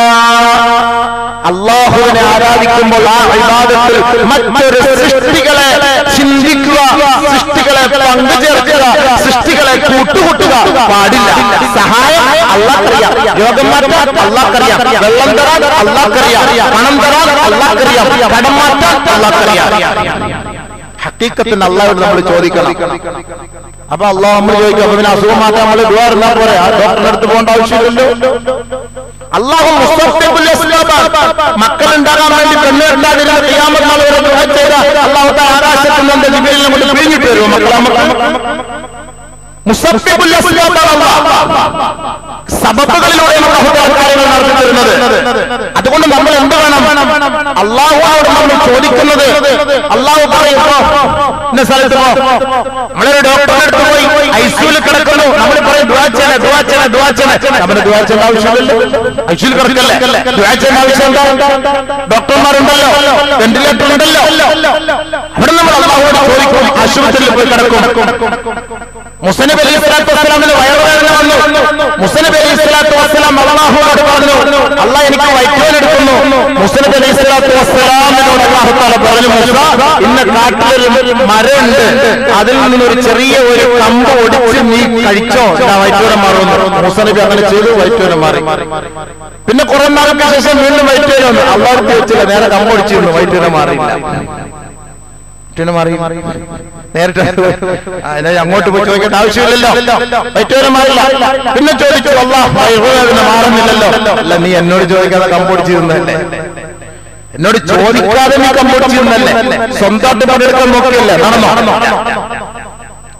അള്ളാഹുവിനെ ആരാധിക്കുമ്പോൾ ആ വിവാദത്തിൽ മറ്റൊരു സൃഷ്ടികളെ ചിന്തിക്കുക സൃഷ്ടികളെ പങ്കുചേർക്കുക സൃഷ്ടികളെ കൂട്ടുകൂട്ടുക പാടില്ല സഹായം അള്ളാഹ്ക്കറിയാം രോഗം മാറ്റാൻ അള്ളാഹ്ക്കറിയാം വെള്ളം തരാൻ അള്ളാഹ്ക്കറിയാം പണം തരാൻ അള്ളാഹ്ക്കറിയാം കടം മാറ്റാൻ അള്ളാഹ്ക്കറിയാം ഹക്കീക്കത്തിന് അള്ളാഹോട് നമ്മൾ ചോദിക്കണം അപ്പൊ അള്ളാഹ് നമ്മൾ ചോദിക്കും അപ്പൊ പിന്നെ അസുഖം മാറ്റാൻ നമ്മൾ ദുവാറുന്നാ പോരെ ആ ഡോക്ടറിന്റെ അടുത്ത് പോകേണ്ട ആവശ്യമില്ലല്ലോ അള്ളാഹു മക്കൾ ഉണ്ടാകാൻ വേണ്ടി പെണ്ണ് ഉണ്ടാതിരുന്ന ക്രിയാമത് നാൾ വരെ ദുആ ചെയ്ത അള്ളാഹു താല ആകാശത്തിൽ നിന്ന് ജിബിലിനെ കൊണ്ട് പിഴിഞ്ഞിട്ട് വരുമോ മക്കളെ മക്കൾ മുസബ്ബിബുൽ അസ്ബാബാണ് അല്ലാഹ്. സബബുകളിലൂടെയാണ് അല്ലാഹു താല കാര്യങ്ങൾ നടത്തി തരുന്നത് അതുകൊണ്ട് നമ്മൾ എന്ത് വേണം അള്ളാഹുവോട് നമ്മൾ ചോദിക്കുന്നത് അള്ളാഹു പറയും "പോ, ഇന്ന സ്ഥലത്ത് പോ നമ്മളൊരു ഡോക്ടറെ അടുത്ത് പോയി ഐസിയുൽ കിടക്കുന്നു നമ്മൾ പറയും ദുവാച്ചന ദുവാച്ചന ദുവാച്ചന നമ്മുടെ ദുവാച്ചന്റെ ആവശ്യമില്ലല്ലോ ഐസിയുൽ കിടക്കല്ലേ ദുവാച്ചന്റെ ആവശ്യം എന്താ ഡോക്ടർമാരുണ്ടല്ലോ വെന്റിലേറ്റർ ഉണ്ടല്ലോ അവിടെ നമ്മൾ അള്ളാഹുവോട് ചോദിക്കും ആശുപത്രിയിൽ പോയി കിടക്കും മുസനബ് അലി സ്വലാത്തു വസ്സലാമിന് വയറുവേദന വന്നു മുസനബ് അലി സ്വലാത്തു വസ്സലാം അള്ളാഹുവോട് പറഞ്ഞു അള്ളാഹ് എനിക്ക് വൈദ്യുവൻ എടുക്കുന്നു മുസനബ് അലി സ്വലാത്തു വസ്സലാമിനോട് അള്ളാഹു താല പറഞ്ഞു മുസ ഇന്ന് കാട്ടിലൊരു മരമുണ്ട് അതിൽ നിന്നൊരു ചെറിയ ഒരു കമ്പ് ഒടിച്ച് നീ കഴിച്ചോ ഇതാ വൈദ്യുവനം മാറുന്നു മുസനബി അങ്ങനെ ചെയ്തു വൈദ്യുവനം മാറി പിന്നെ കുറെ നാൾക്ക് ശേഷം വീണ്ടും വൈദ്യുവനം വന്നു അള്ളാഹു വെച്ചില്ല നേരെ കമ്പ് ഒടിച്ചിരുന്നു വൈദ്യുവനം മാറിയില്ല വൈദ്യുവനം മാറി നേരിട്ട് ആ, എന്നാ അങ്ങോട്ട് പോയി ചോദിക്കേണ്ട ആവശ്യമില്ലല്ലോ വൈദ്യുവനം മാറില്ല പിന്നെ ചോദിച്ചു അള്ളാഹ് വൈദ്യുവനം മാറുന്നില്ലല്ലോ അല്ല നീ എന്നോട് ചോദിക്കാതെ കമ്പൊടിച്ചിരുന്നല്ലേ എന്നോട് ചോദിക്കാതെ നീ കമ്പൊടിച്ചിരുന്നല്ലേ സ്വന്തമായിട്ട് പണിയെടുക്കാൻ നോക്കിയല്ലേ നടന്നോ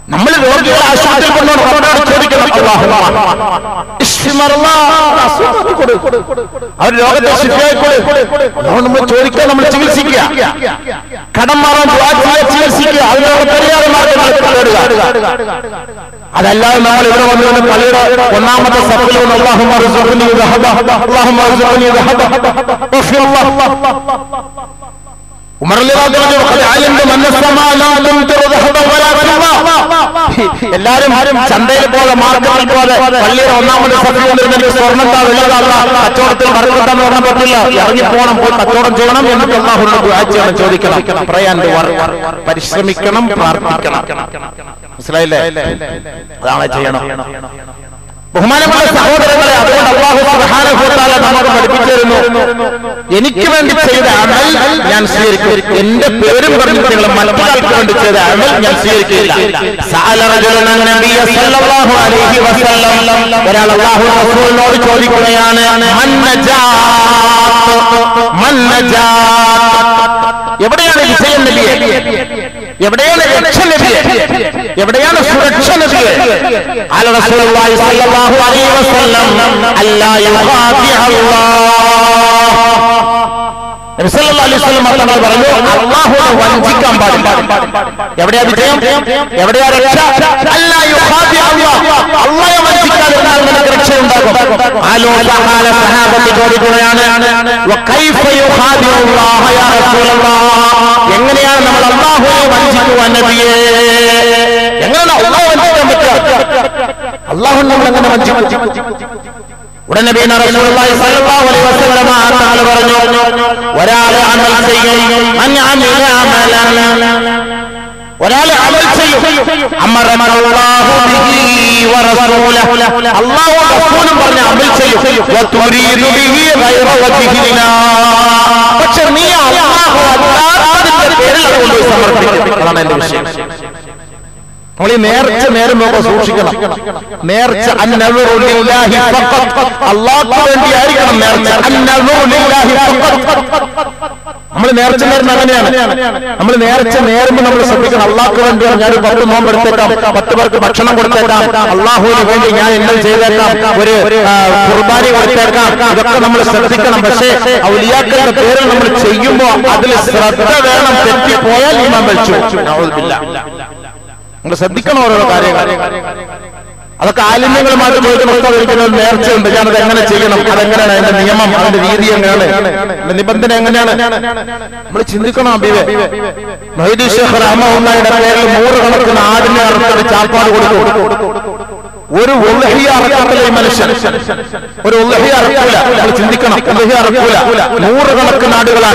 നമ്മൾ രോഗികളെ ആശുപത്രിയിൽ കൊണ്ടുപോകണം അവരോട് ചോദിക്കണം അല്ലാഹുമ്മ ഇശ്ഫി മർളാ. അസുഖം കൊടു. അവർ രോഗത്തെ ശിഫയായി കൊടു. അതുകൊണ്ട് നമ്മൾ ചോദിക്കുക നമ്മൾ ചികിത്സിക്കുക കടം മാറാൻ ദുആ ചെയ്യുക, ചികിത്സിക്കുക അതിനുള്ള പരിഹാര മാർഗങ്ങൾ തേടുക അതല്ലാതെ നമ്മൾ ഇവിടെ വന്നു കൊണ്ട് പള്ളിയുടെ ഒന്നാമത്തെ സഫിൽ വന്ന് അല്ലാഹുമ്മ റിസുഖ്നി ദഹബ അല്ലാഹുമ്മ റിസുഖ്നി ദഹബ വഫി അല്ലാഹ് ഉമർ റളിയല്ലാഹു അൻഹു പറഞ്ഞു, "ഖദ് അലിംതു അന്ന السماء لا تمطر ذهبا ولا فضة." എല്ലാരും ചന്തയിൽ പോലെ മാർക്കറ്റിൽ പോലെ പള്ളിയുടെ ഒന്നാമത് സഫിൽ വന്നിരുന്ന എനിക്ക് സ്വർണ്ണത്താ വെള്ളതാ കച്ചവടത്തിൽ മറുപടിത്താന്ന് പറഞ്ഞാൽ പറ്റില്ല ഇറങ്ങി പോകണം പോയി കച്ചവടം ചെയ്യണം എന്നിട്ട് അള്ളാഹുനോട് ദുആ ചെയ്യണം ചോദിക്കണം പറയാൻ പരിശ്രമിക്കണം പ്രാർത്ഥിക്കണം മനസ്സിലായില്ലേ അതാണ് ചെയ്യണം ബഹുമാനമുള്ള സഹോദരങ്ങളെ അതുകൊണ്ട് അള്ളാഹു സുബ്ഹാനഹു വ തആല നമുക്ക് പഠിപ്പിച്ചു തരുന്നു എനിക്ക് വേണ്ടി ചെയ്ത അമൽ ഞാൻ സ്വീകരിക്കും എന്റെ പേരും പറഞ്ഞിട്ട് നിങ്ങൾ മറ്റൊരാൾക്ക് വേണ്ടി ചെയ്ത അമൽ ഞാൻ സ്വീകരിക്കില്ല സഅല റജുലുൻ നബിയ സല്ലല്ലാഹു അലൈഹി വസല്ലം ഒരാൾ അല്ലാഹു റസൂലിനോട് ചോദിക്കുകയാണ് മൻ നജാത്ത് മൻ നജാത്ത് എവിടെയാണ് വിജയം നബിയെ എവിടെയാണ് രക്ഷ നബിയെ എവിടെയാണ് സുരക്ഷ നബിയെ അല റസൂലുള്ളാഹി സ്വല്ലല്ലാഹു അലൈഹി വസല്ലം അല്ലാ യുഖാതി അല്ലാഹ് നബി സല്ലല്ലാഹു അലൈഹി വസല്ലം തങ്ങൾ പറഞ്ഞു അല്ലാഹുവിനെ വഞ്ചിക്കാൻ പാടില്ല എവിടെയാ വിജയം എവിടെയാ രക്ഷ അല്ലാ യുഖാതി അല്ലാഹ് അല്ലാഹയെ വഞ്ചിക്കാതിരുന്നാൽ നിനക്ക് രക്ഷയുണ്ടാകും ആലോ സഹാല സഹാബത്ത് ചോദിക്കുകയാണ് വകൈഫ യുഖാതി അല്ലാഹ് യാ റസൂലല്ലാഹ് എങ്ങനെയാണ് നമ്മൾ അല്ലാഹുവിനെ വഞ്ചിക്കുവാൻ നബിയേ എങ്ങനെയാണ് അല്ലാഹു വഞ്ചിക്കാൻ പറ്റുക അല്ലാഹു നമ്മൾ എങ്ങനെ വഞ്ചിക്കും ഉടനെ നബീന റസൂലുള്ളാഹി സ്വല്ലല്ലാഹു അലൈഹി വസല്ലം തആല പറഞ്ഞു ഒരാൾ അമൽ ചെയ്യും മൻ അമില അമലൻ ഒരാൾ അമൽ ചെയ്യും അമറമല്ലാഹു ബിഹി വറസൂലഹു അല്ലാഹു റസൂലും പറഞ്ഞ അമൽ ചെയ്യും വതുരീദു ബിഹി ഗൈറ വജ്ഹിനാ പക്ഷെ നീ അല്ലാഹു അല്ലാഹുവിന്റെ പേരിൽ അത് കൊണ്ടുപോയി സമർപ്പിക്കും അതാണ് എന്റെ വിഷയം നമ്മൾ ഈ നേർച്ച നേരുമ്പോ സൂക്ഷിക്കണം നേർച്ച അന്നദുറു ലില്ലാഹി ഫഖത്ത് അല്ലാഹുവിന് വേണ്ടി ആയിരിക്കണം നേർച്ച അന്നദുറു ലില്ലാഹി ഫഖത്ത് നമ്മൾ നേർച്ച നേരുന്ന അങ്ങനെയാണ് നമ്മൾ നേർച്ച നേരുമ്പോൾ നമ്മൾ ശ്രദ്ധിക്കണം അള്ളാഹ്ക്ക് വേണ്ടി ഞാൻ ഒരു പത്ത് നോമ്പ് എടുത്തേക്കാം പത്ത് പേർക്ക് ഭക്ഷണം കൊടുത്തേക്കാം അള്ളാഹുവിന് വേണ്ടി ഞാൻ എന്നത് ചെയ്തേക്കാം ഒരു ആ, കുർബാനി കൊടുത്തേക്കാം ഇതൊക്കെ നമ്മൾ ശ്രദ്ധിക്കണം പക്ഷേ ഔലിയാക്കളുടെ പേരിൽ നമ്മൾ ചെയ്യുമ്പോൾ അതിൽ ശ്രദ്ധ വേണം തെറ്റിപ്പോയാൽ ഇമാം വെച്ചു നൗദുബില്ലാ. നിങ്ങൾ ശ്രദ്ധിക്കണം ഓരോ കാര്യങ്ങൾ അതൊക്കെ ആലിന്യങ്ങളുമായിട്ട് ചോദിക്കുന്ന ഒരിക്കലും നേർച്ചയുണ്ട് ഞാനത് എങ്ങനെ ചെയ്യണം അതെങ്ങനെയാണ് അതിന്റെ നിയമം അതിന്റെ രീതി എങ്ങനെയാണ് അതിന്റെ നിബന്ധന എങ്ങനെയാണ് നമ്മൾ ചിന്തിക്കണം അബീവെ മൊഹീദ് ഷെയ്ഖ് റഹ്മുള്ളയുടെ പേരിൽ നൂറുകണക്കിന് ആടിനെ അറുത്തൊരു ചാപ്പാട് കൊടുത്തു ഒരു ഉള്ളഹിയ അറക്കത്തില്ല ഈ മനുഷ്യൻ ഒരു ഉള്ളഹിയ അറക്കൂല നമ്മൾ ചിന്തിക്കണം ഉള്ളഹിയ അറക്കൂല നൂറുകണക്കിന്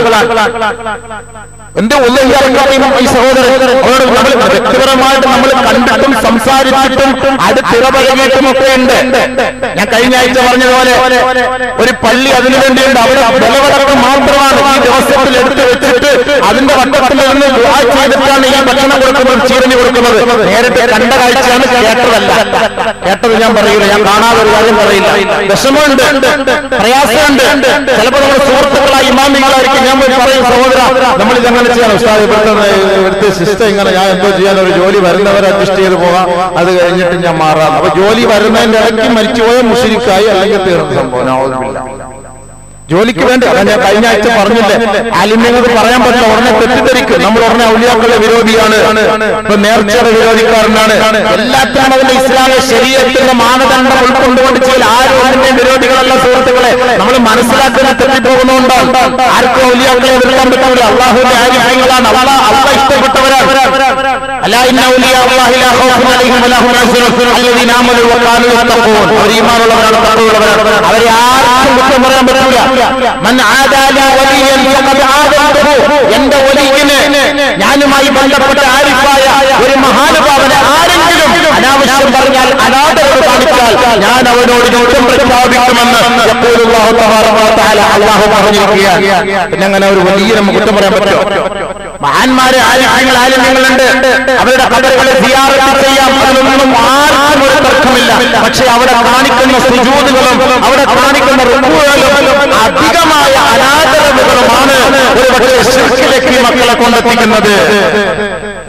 ആടുകളാണ് എന്റെ ഉള്ളഹിയാറിയും ഈ സഹോദരൻ അവരോട് നമ്മൾ വ്യക്തിപരമായിട്ട് നമ്മൾ കണ്ടിട്ടും സംസാരിച്ചിട്ടും അടുത്തിറപഴകിയിട്ടും ഒക്കെ ഉണ്ട് ഞാൻ കഴിഞ്ഞ ആഴ്ച പറഞ്ഞതുപോലെ ഒരു പള്ളി അതിനു വേണ്ടിയുണ്ട് അവിടെ ബലവടക്കം മാത്രമാണ് ഈ ദിവസത്തിൽ എടുത്തു വെച്ചിട്ട് അതിന്റെ വട്ടത്തിൽ നിന്ന് ദുആ ചെയ്തിട്ടാണ് ഈ ഭക്ഷണം കൊടുക്കുന്നത് ചീരഞ്ഞു കൊടുക്കുന്നത് നേരിട്ട് കണ്ട കാഴ്ചയാണ് കേട്ടതല്ല കേട്ടത് ഞാൻ പറയൂല ഞാൻ കാണാതെ ഒരു കാര്യം പറയില്ല വിഷമമുണ്ട് പ്രയാസമുണ്ട് ചിലപ്പോൾ നമ്മുടെ സുഹൃത്തുക്കളായി ഇമാമികളായിരിക്കും ഞാൻ പോയി പറയും സഹോദര നമ്മൾ ഇതങ്ങനെ ചെയ്യണം ഉസ്താദ് ഇവിടുത്തെ ഇവിടുത്തെ സിസ്റ്റം ഇങ്ങനെ ഞാൻ എന്തോ ചെയ്യാൻ ഒരു ജോലി വരുന്നവരെ അഡ്ജസ്റ്റ് ചെയ്ത് പോകാം അത് കഴിഞ്ഞിട്ട് ഞാൻ മാറാം അപ്പൊ ജോലി വരുന്നതിന്റെ ഇടയ്ക്ക് മരിച്ചുപോയ മുഷിരിക്കായി അല്ലെങ്കിൽ തീർന്ന സംഭവം നൗദുബില്ലാ. ജോലിക്ക് വേണ്ടി അതാ ഞാൻ കഴിഞ്ഞ ആഴ്ച പറഞ്ഞില്ലേ അലിമ്യങ്ങൾക്ക് പറയാൻ പറ്റില്ല ഉടനെ തെറ്റിദ്ധരിക്കും നമ്മൾ ഉടനെ ഔലിയാക്കളുടെ വിരോധിയാണ് ഇപ്പൊ നേർച്ചയുടെ വിരോധിക്കാരനാണ് എല്ലാത്തിനും അതിന്റെ ഇസ്ലാമിക ശരീരത്തിന്റെ മാനദണ്ഡം ഉൾക്കൊണ്ടുകൊണ്ട് ചെയ്യൽ ആരും അതിന്റെ വിരോധികളല്ല സുഹൃത്തുക്കളെ നമ്മൾ മനസ്സിലാക്കുന്ന തെറ്റിപ്പോകുന്നതുകൊണ്ടാണ് ആർക്കും ഔലിയാക്കളെ എതിർക്കാൻ പറ്റില്ല അള്ളാഹുവിന്റെ ആര്യങ്ങളാണ് അള്ളാഹ് അള്ളാഹ് ഇഷ്ടപ്പെട്ടവരാണ് അല്ലാ ഇന്ന ഔലിയ അല്ലാഹി ലാ ഖൗഫുൻ അലൈഹിം വലാ ഹും യഹ്സനൂൻ അല്ലദീന ആമനു വകാനൂ യത്തഖൂൻ അവർ ഈമാനുള്ളവരാണ് തഖ്വയുള്ളവരാണ് അവരെ ആർക്കും കുറ്റം പറയാൻ പറ്റില്ല മൻ ആദാലി വലിയൻ ഫഖദ് ആദൻതുഹു എന്റെ വലിയന് ഞാനുമായി ബന്ധപ്പെട്ട ആരിഫായ ഒരു മഹാനുഭാവനെ ആരെങ്കിലും അനാവശ്യം പറഞ്ഞാൽ അനാദരവ് കാണിച്ചാൽ ഞാൻ അവനോട് യുദ്ധം പ്രഖ്യാപിക്കുമെന്ന് യഖൂലുല്ലാഹു തബാറക വ തആല അല്ലാഹു പറഞ്ഞിരിക്കുകയാണ് പിന്നെ അങ്ങനെ ഒരു വലിയ നമുക്ക് കുറ്റം പറയാൻ പറ്റുമോ മഹാന്മാരെ ആലിമ്യങ്ങൾ ആലിമ്യങ്ങളുണ്ട് അവരുടെ കബറുകളെ സിയാറത്ത് ചെയ്യാം അതിലൊന്നും ആർക്കും ഒരു തർക്കമില്ല പക്ഷെ അവിടെ കാണിക്കുന്ന സുജൂതുകളും അവിടെ കാണിക്കുന്ന റുക്കുകളും അധികമായ അനാദരവുകളുമാണ് ഒരു പക്ഷേ ശിർക്കിലേക്ക് ഈ മക്കളെ കൊണ്ടെത്തിക്കുന്നത്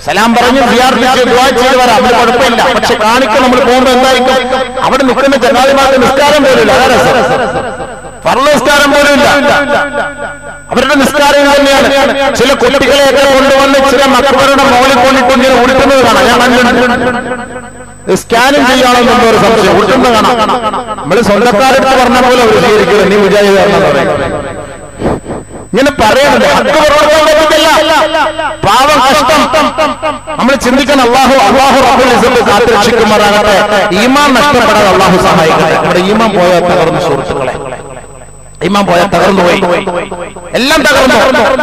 സലാം പറഞ്ഞ് സിയാർത്തിച്ച് ദുആ ചെയ്ത് വരാം അതിന് കുഴപ്പമില്ല പക്ഷെ കാണിക്കാൻ നമ്മൾ പോകുമ്പോൾ എന്തായിരിക്കും അവിടെ നിൽക്കുന്ന ചങ്ങാതിമാർക്ക് നിസ്കാരം പോലും അതാ രസം ഫർള് നിസ്കാരം പോലും ഇല്ല അവരുടെ നിസ്കാരം തന്നെയാണ് ചില കുട്ടികളെയൊക്കെ കൊണ്ടുവന്ന് ചില മക്കളുടെ മോളിൽ കൊണ്ടിട്ട് ഇങ്ങനെ ഉടുക്കുന്നത് കാണാം ഞാൻ കണ്ടിട്ടുണ്ട് സ്കാനിങ് ചെയ്യാണെന്നുള്ള ഒരു സംശയം ഉടുക്കുന്നത് കാണാം നമ്മൾ സ്വന്തക്കാരെടുത്ത് പറഞ്ഞ പോലെ അവർ സ്വീകരിക്കുന്നത് നീ വിജയകാരനെന്ന് പറയും ഇങ്ങനെ പറയണത് ഹക്ക് പുറത്തു പറ്റില്ല പാവം കഷ്ടം നമ്മൾ ചിന്തിക്കണം അള്ളാഹു അള്ളാഹു റബ്ബുൽ ഇസ്സത്ത് കാത്തുരക്ഷിക്കുമാറാകട്ടെ ഈമാൻ നഷ്ടപ്പെടാതെ അള്ളാഹു സഹായിക്കട്ടെ നമ്മുടെ ഈമാൻ പോയാൽ തകർന്നു സുഹൃത്തുക്കളെ ഈമാൻ പോയാൽ തകർന്നു പോയി എല്ലാം തകർന്നു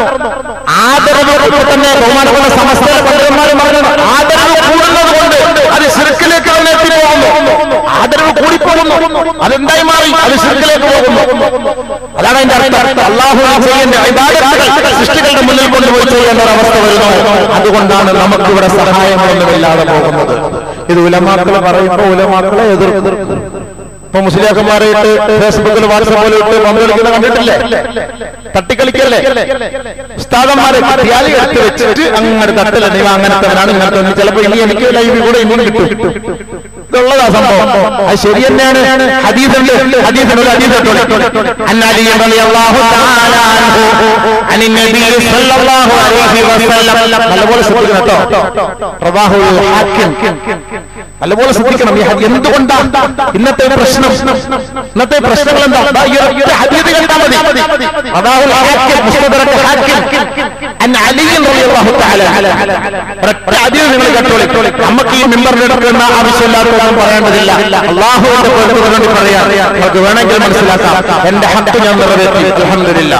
ആദരവ് ഇപ്പൊ തന്നെ ബഹുമാനപ്പെട്ട സമസ്ത പണ്ഡിതന്മാരും പറഞ്ഞു ആദരവ് കൂടുന്നത് കൊണ്ട് അത് ശിർക്കിലേക്ക് തന്നെ എത്തിപ്പോകുന്നു ആദരവ് കൂടിപ്പോകുന്നു അതെന്തായി മാറി അത് ശിർക്കിലേക്ക് പോകുന്നു അതാണ് അതിന്റെ അർത്ഥം അള്ളാഹു ചെയ്യേണ്ട ഇബാദത്തുകൾ സൃഷ്ടികളുടെ മുന്നിൽ കൊണ്ടുപോയി ചെയ്യേണ്ട ഒരു അവസ്ഥ വരുന്നു അതുകൊണ്ടാണ് നമുക്ക് ഇവിടെ സഹായങ്ങളൊന്നുമില്ലാതെ പോകുന്നത് ഇത് ഉലമാക്കൾ പറയുമ്പോൾ ഉലമാക്കളെ എതിർക്കും ഇപ്പൊ മുസ്ലിയാക്കന്മാരായിട്ട് ഫേസ്ബുക്കിൽ വാട്സാപ്പിൽ ഇട്ട് പമ്പ് കളിക്കുന്ന കണ്ടിട്ടില്ലേ തട്ടിക്കളിക്കല്ലേ ഉസ്താദന്മാരെ ധ്യാലി എടുത്ത് വെച്ചിട്ട് അങ്ങനെ തട്ടില്ല നീ അങ്ങനത്തെ ഇങ്ങനത്തെ ചിലപ്പോ ഇനി എനിക്ക് ലൈവിൽ കൂടെ ഇനിയും കിട്ടും ഇതുള്ളതാ സംഭവം അത് ശരി തന്നെയാണ് ഹദീസുണ്ട് ഹദീസുണ്ട് ഒരു ഹദീസ് കേട്ടോ അൻ അലി റളിയല്ലാഹു തആല അൻഹു അനി നബി സല്ലല്ലാഹു അലൈഹി വസല്ലം നല്ലപോലെ ശ്രദ്ധിക്കണം കേട്ടോ റവാഹുൽ ഹാക്കിം നല്ലപോലെ ശ്രദ്ധിക്കണം ഈ ഹദീസ് എന്തുകൊണ്ടാ ഇന്നത്തെ പ്രശ്നം ഇന്നത്തെ പ്രശ്നങ്ങൾ എന്താ ദാ ഈ ഒരൊറ്റ ഹദീസ് കണ്ടാൽ മതി റവാഹുൽ ഹാക്കിം മുസ്തദറക് ഹാക്കിം അൻ അലി റളിയല്ലാഹു തആല ഒരൊറ്റ ഹദീസ് നിങ്ങൾ കേട്ടോളി നമുക്ക് ഈ മിമ്പറിൽ എടുക്കേണ്ട ആവശ്യമില്ലാത്ത ഒന്നും പറയേണ്ടതില്ല അള്ളാഹുവിന്റെ പേർക്ക് വേണ്ടി പറയാം നമുക്ക് വേണമെങ്കിൽ മനസ്സിലാക്കാം എന്റെ ഹക്ക് ഞാൻ നിറവേറ്റി അൽഹംദുലില്ലാ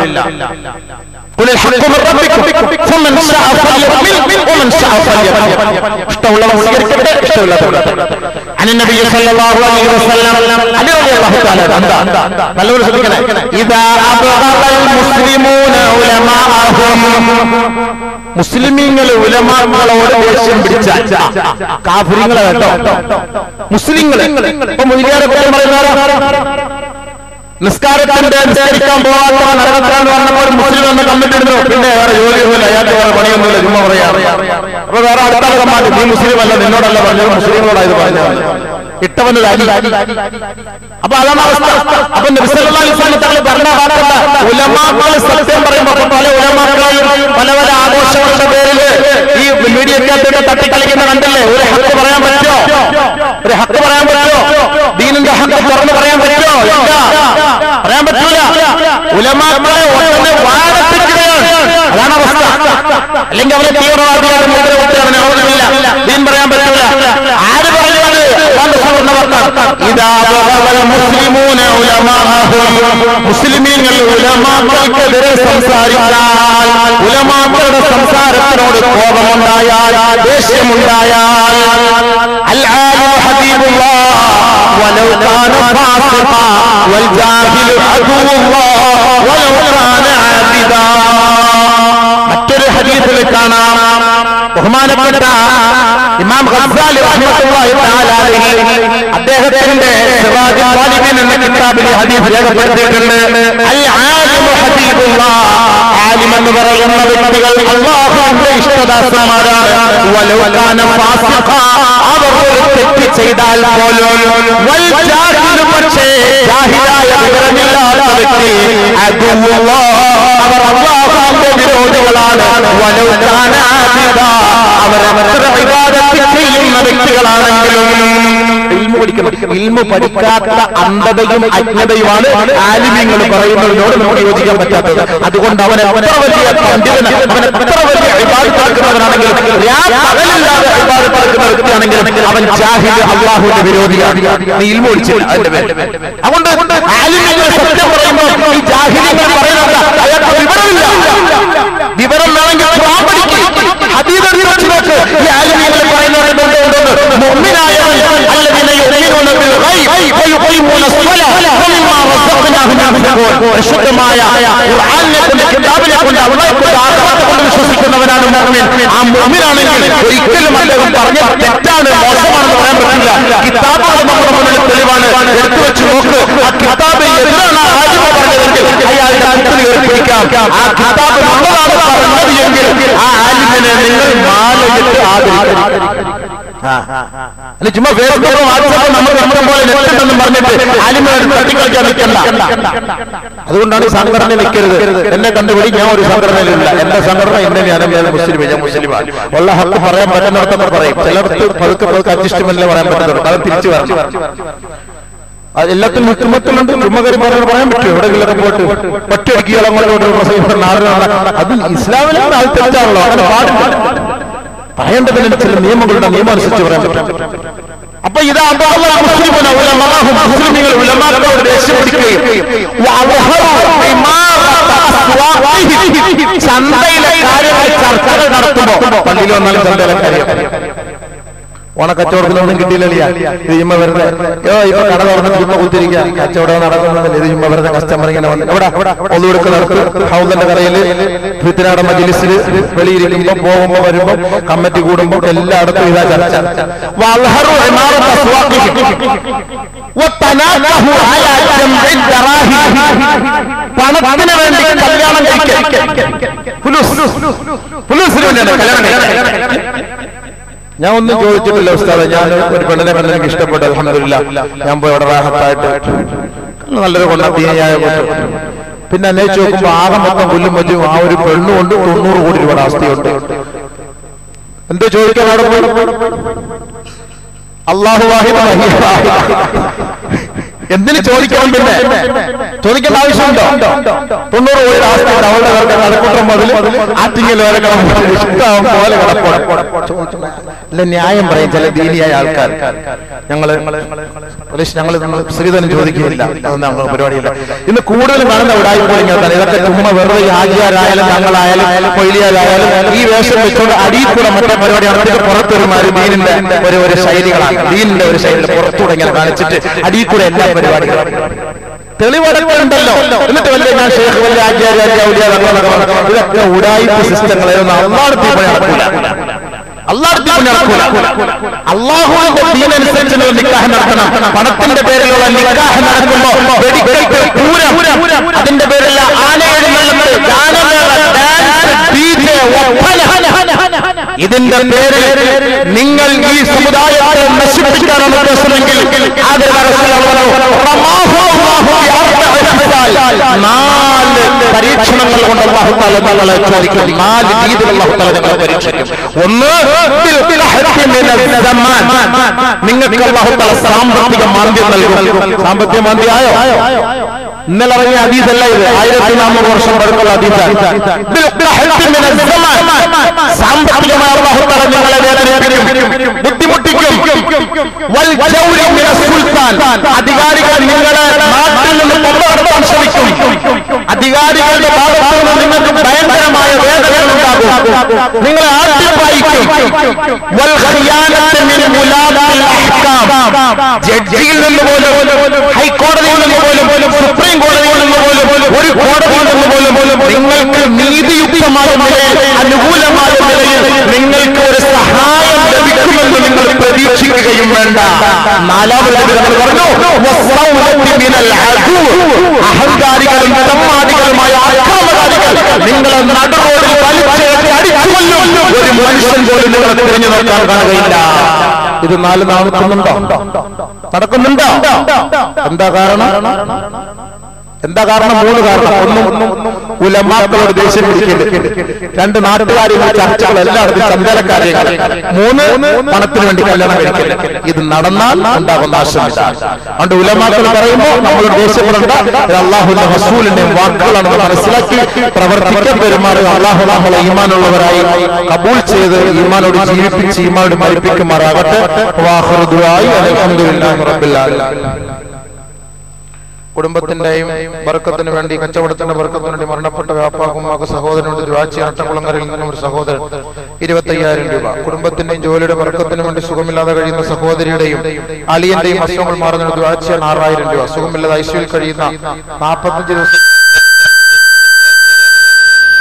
قل الحق من ربكم فمن شاء فليؤمن ومن شاء فليكفر ഇഷ്ടമുള്ളവർ സ്വീകരിക്കട്ടെ ഇഷ്ടമില്ലാത്തവർ عن النبي صلى الله عليه وسلم علي رضي الله تعالى എന്താ നല്ലപോലെ ശ്രദ്ധിക്കണേ إذا أبغض المسلمون علماءهم മുസ്ലിമീങ്ങൾ ഉലമാക്കളോട് ദേഷ്യം പിടിച്ചാൽ കാഫിരിങ്ങളെ കേട്ടോ മുസ്ലിങ്ങളെ ഇപ്പൊ മുതിരാരെ കുറ്റം പറയുന്നവരാ നിസ്കാരത്തിന്റെ അനുസരിക്കാൻ പോകാത്ത നരകത്താന്ന് പറഞ്ഞപ്പോൾ മുസ്ലിം എന്ന് കമ്മിട്ടിരുന്നു പിന്നെ വേറെ ജോലിയൊന്നുമില്ല അയാൾക്ക് വേറെ പണിയൊന്നുമില്ല ചുമ്മാ പറയാ അപ്പൊ വേറെ അടുത്ത മാറ്റി നീ മുസ്ലിം അല്ല നിന്നോടല്ല പറഞ്ഞത് മുസ്ലിങ്ങളോടായത് പറഞ്ഞത് ഇട്ടവന് അടി അപ്പൊ അതാണ് അവസ്ഥ അപ്പൊ തങ്ങൾ പറഞ്ഞ വാർത്ത ഉലമാക്കൾ സത്യം പറയുമ്പോ അപ്പൊ പല ഉലമാക്കളെയും പല പല ആഘോഷങ്ങളുടെ പേരിൽ ഈ മീഡിയക്കകത്തൊക്കെ തട്ടിക്കളിക്കുന്ന കണ്ടില്ലേ ഒരു ഹക്ക് പറയാൻ പറ്റോ ഒരു ഹക്ക് പറയാൻ പറ്റോ ദീനിന്റെ ഹക്ക് തുറന്ന് പറയാൻ പറ്റോ ഇല്ല പറയാൻ പറ്റൂല ഉലമാക്കളെ ഒട്ടനെ വാഴപ്പിക്കുകയാണ് അതാണ് അവസ്ഥ അല്ലെങ്കിൽ അവരെ തീവ്രവാദികളുടെ മുദ്ര കുത്തി അവനെ അവനില്ല ദീൻ പറയാൻ പറ്റൂല ആര് പറയുന്നത് അതാണ് സുവർണ്ണ വാർത്ത ഇതാ മുസ്ലിമൂന മുസ്ലിമീങ്ങൾ ഉലമാക്കൾക്കെതിരെ സംസാരിച്ചാൽ ഉലമാക്കളുടെ സംസാരത്തിനോട് കോപമുണ്ടായാൽ ദേഷ്യമുണ്ടായാൽ العالم حبيب الله ولو كان فاسقا والجاهل عدو الله ولو كان عابدا മറ്റൊരു ഹദീസിൽ കാണാം ബഹുമാനപ്പെട്ട ഇമാം ഖസാലി റഹ്മത്തുള്ളാഹി തആല അലൈഹി അദ്ദേഹത്തിന്റെ സിറാജുൽ ത്വാലിബീൻ എന്ന കിതാബിൽ ഹദീസ് രേഖപ്പെടുത്തിയിട്ടുണ്ട് അൽ ആലിമു ഹബീബുല്ലാഹ് ആലിം എന്ന് പറയുന്ന വ്യക്തികൾ അല്ലാഹുവിന്റെ ഇഷ്ടദാസന്മാരാണ് വലൗ കാന ഫാസിഖ അവർ ഒരു തെറ്റ് ചെയ്താൽ പോലും വൽ ജാഹിലു പക്ഷേ ജാഹിലായ വിവരമില്ലാത്ത വ്യക്തി അദുല്ലാഹ് അവർ അല്ലാഹുവിന്റെ വിരോധികളാണ് വലൗ കാന ആബിദാ അവർ എത്ര ഇബാദത്ത് ചെയ്യുന്ന വ്യക്തികളാണെങ്കിലും ഇൽമു പഠിക്കണം ഇൽമു പഠിക്കാത്ത അന്ധതയും അജ്ഞതയുമാണ് ആലിമ്യങ്ങൾ പറയുന്നതിനോട് നമുക്ക് യോജിക്കാൻ പറ്റാത്തത് അതുകൊണ്ട് അവൻ എത്ര വലിയ പണ്ഡിതന് അവൻ എത്ര വലിയ ഇബാദത്താക്കുന്നവനാണെങ്കിലും പകലില്ലാതെ ഇബാദത്താക്കുന്ന വ്യക്തിയാണെങ്കിലും അവൻ ജാഹിദ് അള്ളാഹുവിന്റെ വിരോധിയാണ് നീ ഇൽമു പഠിച്ചില്ല അതിന്റെ പേര് അതുകൊണ്ട് ആലിമ്യങ്ങൾ സത്യം പറയുമ്പോൾ ഈ ജാഹിദികൾ പറയുന്നത് അയാൾക്ക് വിവരമില്ല വിവരം വേണമെങ്കിൽ ഖുർആൻ പഠിക്കും ഹദീസ് അറിവ് വെച്ച് നോക്ക് ഈ ആലിമീങ്ങൾ പറയുന്നവരുടെ മുഅ്മിനായവൻ الذين يؤمنون بالغيب ويقيمون الصلاة ومما رزقناهم ينفقون പരിശുദ്ധമായ ഖുർആനിനെ കൊണ്ട് കിതാബിനെ കൊണ്ട് അവളെ കൊണ്ട് ആദരത്തെ കൊണ്ട് വിശ്വസിക്കുന്നവനാണ് മുഅ്മിൻ ആ മുഅ്മിനാണെങ്കിൽ ഒരിക്കലും അദ്ദേഹം പറഞ്ഞ തെറ്റാണ് മോശമാണെന്ന് പറയാൻ പറ്റില്ല കിതാബാണ് നമ്മുടെ മുന്നിൽ തെളിവാണ് എടുത്തു വെച്ച് നോക്ക് ആ കിതാബ് എതിരാണ് ആദ്യമ പറഞ്ഞതെങ്കിൽ അയാളുടെ അടുത്ത് ഏർപ്പിക്കാം ആ കിതാബ് നമ്മളാണ് പറഞ്ഞത് എങ്കിൽ ആ ആലിമിനെ നിങ്ങൾ മാലയിട്ട് ആദരിക്കണം ആ. അല്ല ചുമ്മാ ഫേസ്ബുക്ക് വാട്സാപ്പ് നമ്മൾ നമ്മുടെ പോലെ നെറ്റുണ്ടെന്നും പറഞ്ഞിട്ട് ആലിമാർ തട്ടിക്കളിക്കാൻ നിൽക്കണ്ട അതുകൊണ്ടാണ് ഈ സംഘടന നിൽക്കരുത് എന്നെ കണ്ടുപിടി ഞാൻ ഒരു സംഘടനയിലില്ല എന്റെ സംഘടന ഇന്ന ഞാൻ ഞാൻ മുസ്ലിം ഞാൻ മുസ്ലിമാണ് ഉള്ള ഹക്ക് പറയാൻ പറ്റുന്നിടത്തൊക്കെ പറയും ചിലർക്ക് പതുക്കെ പതുക്കെ അഡ്ജസ്റ്റ്മെന്റിൽ പറയാൻ പറ്റുന്നുണ്ട് അത് തിരിച്ചു വരണം അത് എല്ലാത്തിലും മുത്തുമത്തിലുണ്ട് ചുമ്മകരി പറയാൻ പറയാൻ പറ്റും എവിടെയെങ്കിലൊക്കെ പോയിട്ട് ഒറ്റയടിക്കുകയോ അങ്ങോട്ട് പ്രസംഗിക്കുന്ന നാടിനാണ് അത് ഇസ്ലാമിലാണ് അത് തെറ്റാണല്ലോ അങ്ങനെ പാടില്ല പറയേണ്ടതിന് ചില നിയമങ്ങളുടെ നിയമം അനുസരിച്ച് പറയാൻ പറ്റും അപ്പൊ ഇതാ മുസ്ലിമുന ഉലമാഹും മുസ്ലിമുകൾ ഉലമാക്കളോട് ദേഷ്യം പിടിക്കുകയും വഅദ്ഹറു ഇമാറത്ത അസ്വാഖിഹിം. ചന്തയിലെ കാര്യങ്ങൾ ചർച്ചകൾ നടത്തുമ്പോ പള്ളിയിൽ വന്നാലും ചന്തയിലെ കാര്യം ഓണക്കച്ചവടത്തിലൊന്നും കിട്ടിയില്ല ഇത് ചുമ്മാ വെറുതെ യോ ഇപ്പൊ കട തുറന്ന് ചുമ്മാ കുത്തിരിക്കുക കച്ചവടം നടക്കുന്നില്ല ഇത് ചുമ്മാ വെറുതെ കസ്റ്റമർ ഇങ്ങനെ വന്ന് എവിടെ ഒന്നുകൊടുക്ക് നടക്കും ഹൗദന്റെ കടയിൽ ഫിത്തിനാട മജിലിസിൽ വെളിയിരിക്കുമ്പോ പോകുമ്പോ വരുമ്പോ കമ്മിറ്റി കൂടുമ്പോ എല്ലായിടത്തും ഇതാ ചർച്ച വൽഹറു ഇമാറത്ത് അസ്വാഖിഹിം. വതനാഖഹു അലാ ജംഇ ദറാഹിം. പണത്തിന് വേണ്ടി കല്യാണം കഴിക്കൽ ഫുലൂസ് ഫുലൂസിന് വേണ്ടിയാണ് കല്യാണം കഴിക്കൽ ഞാൻ ഒന്നും ചോദിച്ചിട്ടില്ല ഉസ്താദ് ഞാൻ ഒരു പെണ്ണിനെ കണ്ട് എനിക്ക് ഇഷ്ടപ്പെട്ടു അലഹമില്ല ഞാൻ പോയി അവിടെ റാഹത്തായിട്ട് നല്ലൊരു കൊണ്ടാത്തിയായ പിന്നെ അന്വേഷിച്ച് നോക്കുമ്പോ ആകെ മൊത്തം പുല്ലും മറ്റും ആ ഒരു പെണ്ണുകൊണ്ട് തൊണ്ണൂറ് കോടി രൂപയുടെ ആസ്തിയുണ്ട് എന്തോ ചോദിക്കാൻ അവിടെ പോയി അള്ളാഹു വാഹിദ് വഹീദ് വാഹിദ്. എന്തിന് ചോദിക്കണം പിന്നെ ചോദിക്കേണ്ട ആവശ്യമുണ്ടോ തൊണ്ണൂറ് കോടി ആസ്തി ഉണ്ട്. അവളുടെ പേർക്ക് കടക്കുട്ടം മുതൽ ആറ്റിങ്ങൽ വരെ കിടപ്പുണ്ട്. ഇഷ്ടം പോലെ കിടപ്പുണ്ട് അല്ല ന്യായം പറയും ചില ദീനിയായ ആൾക്കാർ ഞങ്ങള് പോലീസ് ഞങ്ങൾ ശ്രീധരൻ ചോദിക്കുകയില്ല അതൊന്നും ഞങ്ങൾ പരിപാടിയില്ല ഇന്ന് കൂടുതൽ കാണുന്ന ഉടായ്പോളിങ്ങാണ് ഇതൊക്കെ ചുമ്മാ വെറുതെ ഈ ആചാരായാലും ഞങ്ങളായാലും കൊയിലിയാലായാലും ഈ വേഷം വെച്ചുകൊണ്ട് അടിയിൽ കൂടെ മറ്റേ പരിപാടി നടത്തിയിട്ട് പുറത്തൊരുമാര് ദീനിന്റെ ഒരു ഒരു ശൈലികളാണ് ദീനിന്റെ ഒരു ശൈലി പുറത്തൂടെ ഇങ്ങനെ കാണിച്ചിട്ട് അടിയിൽ കൂടെ എല്ലാ പരിപാടികളും തെളിവെടുപ്പുണ്ടല്ലോ എന്നിട്ട് വലിയ ഞാൻ ഷേഖ് വലിയ ആചാര്യ വലിയ ഔലിയ എന്നൊക്കെ പറഞ്ഞ് ഇതൊക്കെ ഉടായ്പ സിസ്റ്റങ്ങളായിരുന്നു അള്ളാഹ് നടക്കൂല അള്ളാഹ് നടക്കൂല അള്ളാഹുവിന്റെ ദീനനുസരിച്ച് നിങ്ങൾ നിക്കാഹ് നടത്തണം പണത്തിന്റെ പേരിലുള്ള നിക്കാഹ് നടക്കുമ്പോ വെടിക്കെട്ട് പൂരം അതിന്റെ പേരിൽ ആനയെഴുന്നള്ളത്ത് ഗാനമേള ഡാൻസ് ഡീജെ ഒപ്പന ഇതിന്റെ പേരിൽ നിങ്ങൾ ഈ സമുദായത്തെ നശിപ്പിക്കാനാണ് ഉദ്ദേശമെങ്കിൽ നാല് പരീക്ഷണങ്ങൾ കൊണ്ട് അള്ളാഹുത്താല നിങ്ങളെ ചോദിക്കും നാല് രീതിയിൽ അള്ളാഹുത്താല നിങ്ങളെ പരീക്ഷിക്കും ഒന്ന് നിങ്ങൾക്ക് അള്ളാഹുത്താല സാമ്പത്തിക മാന്ദ്യം നൽകും സാമ്പത്തിക മാന്ദ്യമായോ ഇന്നലെ ഇറങ്ങിയ അതീതല്ല ഇത് ആയിരത്തി നാനൂറ് വർഷം പഴക്കമുള്ള അതീതാണ് സാമ്പത്തികമായ അള്ളാഹുത്താല നിങ്ങളെ വേദനിപ്പിക്കും ബുദ്ധിമുട്ടിക്കും വൽ ജൗരി മിന സുൽത്താൻ അധികാരികൾ നിങ്ങളെ നാട്ടിൽ നിന്ന് പുറത്തെടുക്കാൻ ശ്രമിക്കും അധികാരികളുടെ ഭാഗത്തു നിന്ന് നിങ്ങൾക്ക് ഭയങ്കരമായ വേദനകൾ ഉണ്ടാകും നിങ്ങളെ ആദ്യം വായിക്കും വൽ ഖിയാനത്ത് മിൻ മുലാത്തിൽ അഹ്കാം ജഡ്ജിയിൽ നിന്ന് പോലും ഹൈക്കോടതിയിൽ നിന്ന് പോലും സുപ്രീം കോടതിയിൽ നിന്ന് പോലും ഒരു കോടതിയിൽ നിന്ന് പോലും നിങ്ങൾക്ക് നീതിയുക്തമായ നിലയിൽ അനുകൂലമായ നിലയിൽ നിങ്ങൾക്ക് ഒരു സഹായം ലഭിക്കുമെന്ന് നിങ്ങൾ പ്രതീക്ഷിക്കുകയും വേണ്ട നാലാമത് നമ്മൾ പറഞ്ഞു വസ്സൗലത്തി മിനൽ അദു. അഹങ്കാരികളും തമ്മാടികളുമായ അക്രമകാരികൾ നിങ്ങളെ നടുറോഡിൽ വലിച്ചേറ്റി അടിച്ചുകൊല്ലും ഒരു മനുഷ്യൻ പോലും നിങ്ങളെ തിരിഞ്ഞു നോക്കാൻ കാണുകയില്ല ഇത് നാല് നടക്കുന്നുണ്ടോ നടക്കുന്നുണ്ടോ എന്താ കാരണം എന്താ കാരണം മൂന്ന് കാരണം ഒന്നും ഉലമാക്കളോട് ദേഷ്യം പിടിക്കല് രണ്ട് നാട്ടുകാര്യങ്ങൾ ചർച്ചകൾ എല്ലായിടത്തും ചന്തലക്കാര്യങ്ങൾ മൂന്ന് പണത്തിന് വേണ്ടി കല്യാണം കഴിക്കല് ഇത് നടന്നാൽ ഉണ്ടാകുന്ന ആശംസ അതുകൊണ്ട് ഉലമാക്കൾ പറയുമ്പോൾ നമ്മൾ ദേഷ്യപ്പെടേണ്ട ഇത് അള്ളാഹുന്റെ റസൂലിന്റെയും വാക്കുകളാണെന്ന് മനസ്സിലാക്കി പ്രവർത്തിക്കാൻ പെരുമാറുക അള്ളാഹു നമ്മളെ ഈമാനുള്ളവരായി കബൂൾ ചെയ്ത് ഈമാനോട് ജീവിപ്പിച്ച് ഈമാനോട് മരിപ്പിക്കുമാറാകട്ടെ വാഹൃദുവായി അലഹമുല്ലാഹി റബ്ബിൽ ആലമീൻ കുടുംബത്തിന്റെയും ബർക്കത്തിന് വേണ്ടി കച്ചവടത്തിന്റെ ബർക്കത്തിന് വേണ്ടി മരണപ്പെട്ട വ്യാപാകുമാക്ക് സഹോദരനുണ്ട് ദ്വാച്ചി അട്ടക്കുളങ്ങരയിൽ നിന്നും ഒരു സഹോദരൻ ഇരുപത്തയ്യായിരം രൂപ കുടുംബത്തിന്റെയും ജോലിയുടെ ബർക്കത്തിന് വേണ്ടി സുഖമില്ലാതെ കഴിയുന്ന സഹോദരിയുടെയും അളിയന്റെയും അസുഖങ്ങൾ മാറുന്ന ദ്വാച്ചിയാണ് ആറായിരം രൂപ സുഖമില്ലാതെ ഐശ്വര്യയിൽ കഴിയുന്ന നാൽപ്പത്തഞ്ച് ദിവസം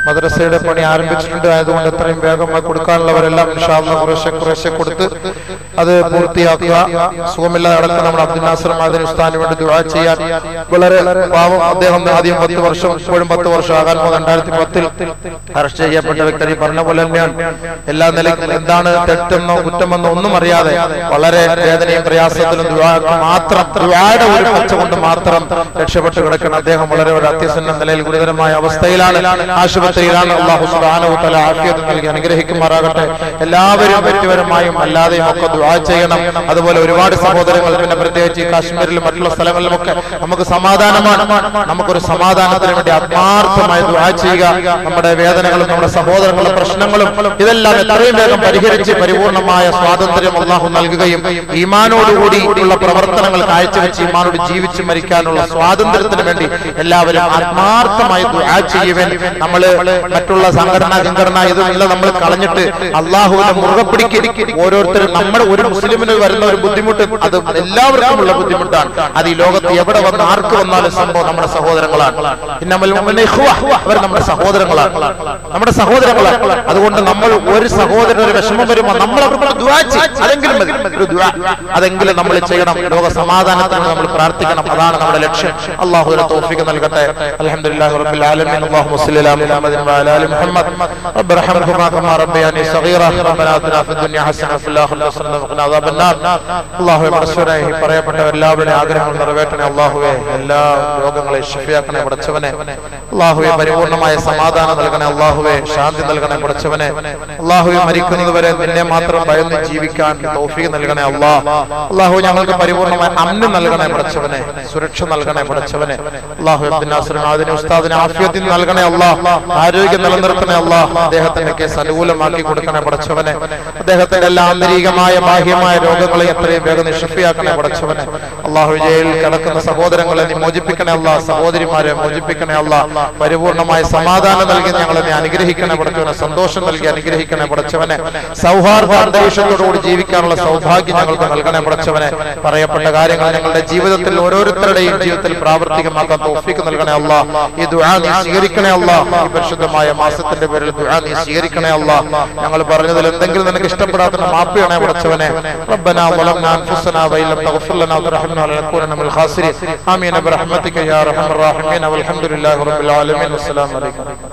മദ്രസയുടെ പണി ആരംഭിച്ചിട്ടുണ്ട് ആയതുകൊണ്ട് എത്രയും വേഗമായി കൊടുക്കാനുള്ളവരെല്ലാം ഇൻഷാല്ല കുറേശ്ശെ കുറേശ്ശെ കൊടുത്ത് അത് പൂർത്തിയാക്കുക സുഖമില്ലാതെ നടക്കുന്ന നമ്മുടെ അബ്ദുൽ നാസർ മാദിനി ഉസ്താദിന് വേണ്ടി ദുആ ചെയ്യാൻ വളരെ പാവം അദ്ദേഹം ആദ്യം പത്ത് വർഷം ഇപ്പോഴും പത്ത് വർഷം ആകാൻ പോകുന്ന രണ്ടായിരത്തി പത്തിൽ അറസ്റ്റ് ചെയ്യപ്പെട്ട വ്യക്തി ഈ പറഞ്ഞ പോലെ തന്നെയാണ് എല്ലാ നിലയ്ക്കും എന്താണ് തെറ്റെന്നോ കുറ്റമെന്നോ ഒന്നും അറിയാതെ വളരെ വേദനയും പ്രയാസത്തിലും ദുആക്ക് മാത്രം ദുആയുടെ ഒരു പച്ച കൊണ്ട് മാത്രം രക്ഷപ്പെട്ട് കിടക്കുന്ന അദ്ദേഹം വളരെ ഒരു അത്യസന്ന നിലയിൽ ഗുരുതരമായ അവസ്ഥയിലാണ് ആശുപത്രിയിലാണ് അള്ളാഹു സുബ്ഹാനഹു വതആല ആഫിയത്ത് നൽകി അനുഗ്രഹിക്കുമാറാകട്ടെ എല്ലാവരും വ്യക്തിപരമായും അല്ലാതെയും ഒക്കെ ദുആ ചെയ്യണം അതുപോലെ ഒരുപാട് സഹോദരങ്ങൾ പിന്നെ പ്രത്യേകിച്ച് ഈ കാശ്മീരിലും മറ്റുള്ള സ്ഥലങ്ങളിലുമൊക്കെ നമുക്ക് സമാധാനമാണ് നമുക്കൊരു സമാധാനത്തിന് വേണ്ടി ആത്മാർത്ഥമായി ദുആ ചെയ്യുക നമ്മുടെ വേദനകളും നമ്മുടെ സഹോദരങ്ങളുടെ പ്രശ്നങ്ങളും ഇതെല്ലാം എത്രയും വേഗം പരിഹരിച്ച് പരിപൂർണമായ സ്വാതന്ത്ര്യം അള്ളാഹു നൽകുകയും ഈമാനോടുകൂടി ഉള്ള പ്രവർത്തനങ്ങൾ കാഴ്ചവെച്ച് ഈമാനോട് ജീവിച്ച് മരിക്കാനുള്ള സ്വാതന്ത്ര്യത്തിന് വേണ്ടി എല്ലാവരും ആത്മാർത്ഥമായി ദുആ ചെയ്യുവാൻ നമ്മൾ മറ്റുള്ള സംഘടന സംഘടന ഇതെല്ലാം നമ്മൾ കളഞ്ഞിട്ട് അള്ളാഹുവിനെ മുറുകെ പിടിക്കുക ഓരോരുത്തരും നമ്മുടെ ഒരു മുസ്ലിമിന് വരുന്ന ഒരു ബുദ്ധിമുട്ട് അത് എല്ലാവർക്കും ഉള്ള ബുദ്ധിമുട്ടാണ് അത് ഈ ലോകത്ത് എവിടെ വന്ന് ആർക്ക് വന്നാലും സംഭവം നമ്മുടെ സഹോദരങ്ങളാണ് ഇന്നമൽ മുഅ്മിനീന ഇഖ്വ. അവർ നമ്മുടെ സഹോദരങ്ങളാണ് നമ്മുടെ സഹോദരങ്ങളാണ് അതുകൊണ്ട് നമ്മൾ ഒരു സഹോദരൻ ഒരു വിഷമം വരുമ്പോൾ നമ്മൾ അവർക്ക് ദുആ ചെയ്യും അതെങ്കിലും മതി ഒരു ദുആ അതെങ്കിലും നമ്മൾ ചെയ്യണം ലോക സമാധാനത്തിന് നമ്മൾ പ്രാർത്ഥിക്കണം അതാണ് നമ്മുടെ ലക്ഷ്യം അള്ളാഹു തൗഫീഖ് നൽകട്ടെ അൽഹംദുലില്ലാഹി റബ്ബിൽ ആലമീൻ അല്ലാഹുമ്മ സ്വല്ലി അലാ മുഹമ്മദിൻ വഅലാ ആലി മുഹമ്മദ് റബ്ബ് റഹ്മഹുമാ കമാ റബ്ബയാനി സഗീറ റബ്ബനാ ആതിനാ ഫിദ് ദുനിയ ഹസന വഫിൽ ആഖിറതി ഹസന വഖിനാ അദാബൻ നാർ അല്ലാഹുവേ പരസ്പരമായി ഈ പറയപ്പെട്ട എല്ലാവരുടെയും ആഗ്രഹങ്ങൾ നിറവേറ്റണേ അല്ലാഹുവേ എല്ലാ രോഗങ്ങളെയും ഷിഫിയാക്കണേ പടച്ചവനെ അല്ലാഹുവേ പരിപൂർണമായ സമാധാനം നൽകണേ അല്ലാഹുവേ ശാന്തി നൽകണേ പടച്ചവനെ അല്ലാഹുവേ മരിക്കുന്നത് വരെ നിന്നെ മാത്രം ഭയന്ന് ജീവിക്കാൻ തൗഫീഖ് നൽകണേ അല്ലാഹ് അല്ലാഹു ഞങ്ങൾക്ക് പരിപൂർണമായ അന്ന് നൽകണേ പടച്ചവനെ സുരക്ഷ നൽകണേ പടച്ചവനെ അല്ലാഹു അബ്ദുൽ നാസർ ആദിനെ ഉസ്താദിന് ആഫിയത്തിൽ നൽകണേ അല്ലാഹ് ആരോഗ്യം നിലനിർത്തണേ അല്ലാഹ് അദ്ദേഹത്തിന്റെ കേസ് അനുകൂലമാക്കി കൊടുക്കണേ പടച്ചവനെ അദ്ദേഹത്തിന്റെ എല്ലാ ആന്തരികമായ ബാഹ്യമായ രോഗങ്ങളെ എത്രയും വേഗം നിഷിഫിയാക്കണേ പടച്ചവനെ അള്ളാഹു ജയിലിൽ കിടക്കുന്ന സഹോദരങ്ങളെ നീ മോചിപ്പിക്കണേ അല്ല സഹോദരിമാരെ മോചിപ്പിക്കണേ അല്ല പരിപൂർണമായ സമാധാനം നൽകി ഞങ്ങളെ നീ അനുഗ്രഹിക്കണേ പടച്ചവനെ സന്തോഷം നൽകി അനുഗ്രഹിക്കണേ പടച്ചവനെ സൗഹാർദ്ദ അന്തരീക്ഷത്തോടുകൂടി ജീവിക്കാനുള്ള സൗഭാഗ്യം ഞങ്ങൾക്ക് നൽകണേ പടച്ചവനെ പറയപ്പെട്ട കാര്യങ്ങൾ ഞങ്ങളുടെ ജീവിതത്തിൽ ഓരോരുത്തരുടെയും ജീവിതത്തിൽ പ്രാവർത്തികമാക്കാൻ തോഫിക്ക് നൽകണേ അല്ല ഈ ദുആ നീ സ്വീകരിക്കണേ അല്ല ഈ പരിശുദ്ധമായ മാസത്തിന്റെ പേരിൽ ദുആ നീ സ്വീകരിക്കണേ അല്ല ഞങ്ങൾ പറഞ്ഞതിൽ എന്തെങ്കിലും നിനക്ക് ഇഷ്ടപ്പെടാത്ത മാപ്പ് ചെയ്യണേ പടച്ചവനെ ربنا ظلمنا انفسنا وان لم تغفر لنا وترحمنا لنكونن من الخاسرين امين برحمتك يا ارحم الراحمين والحمد لله رب العالمين والسلام عليكم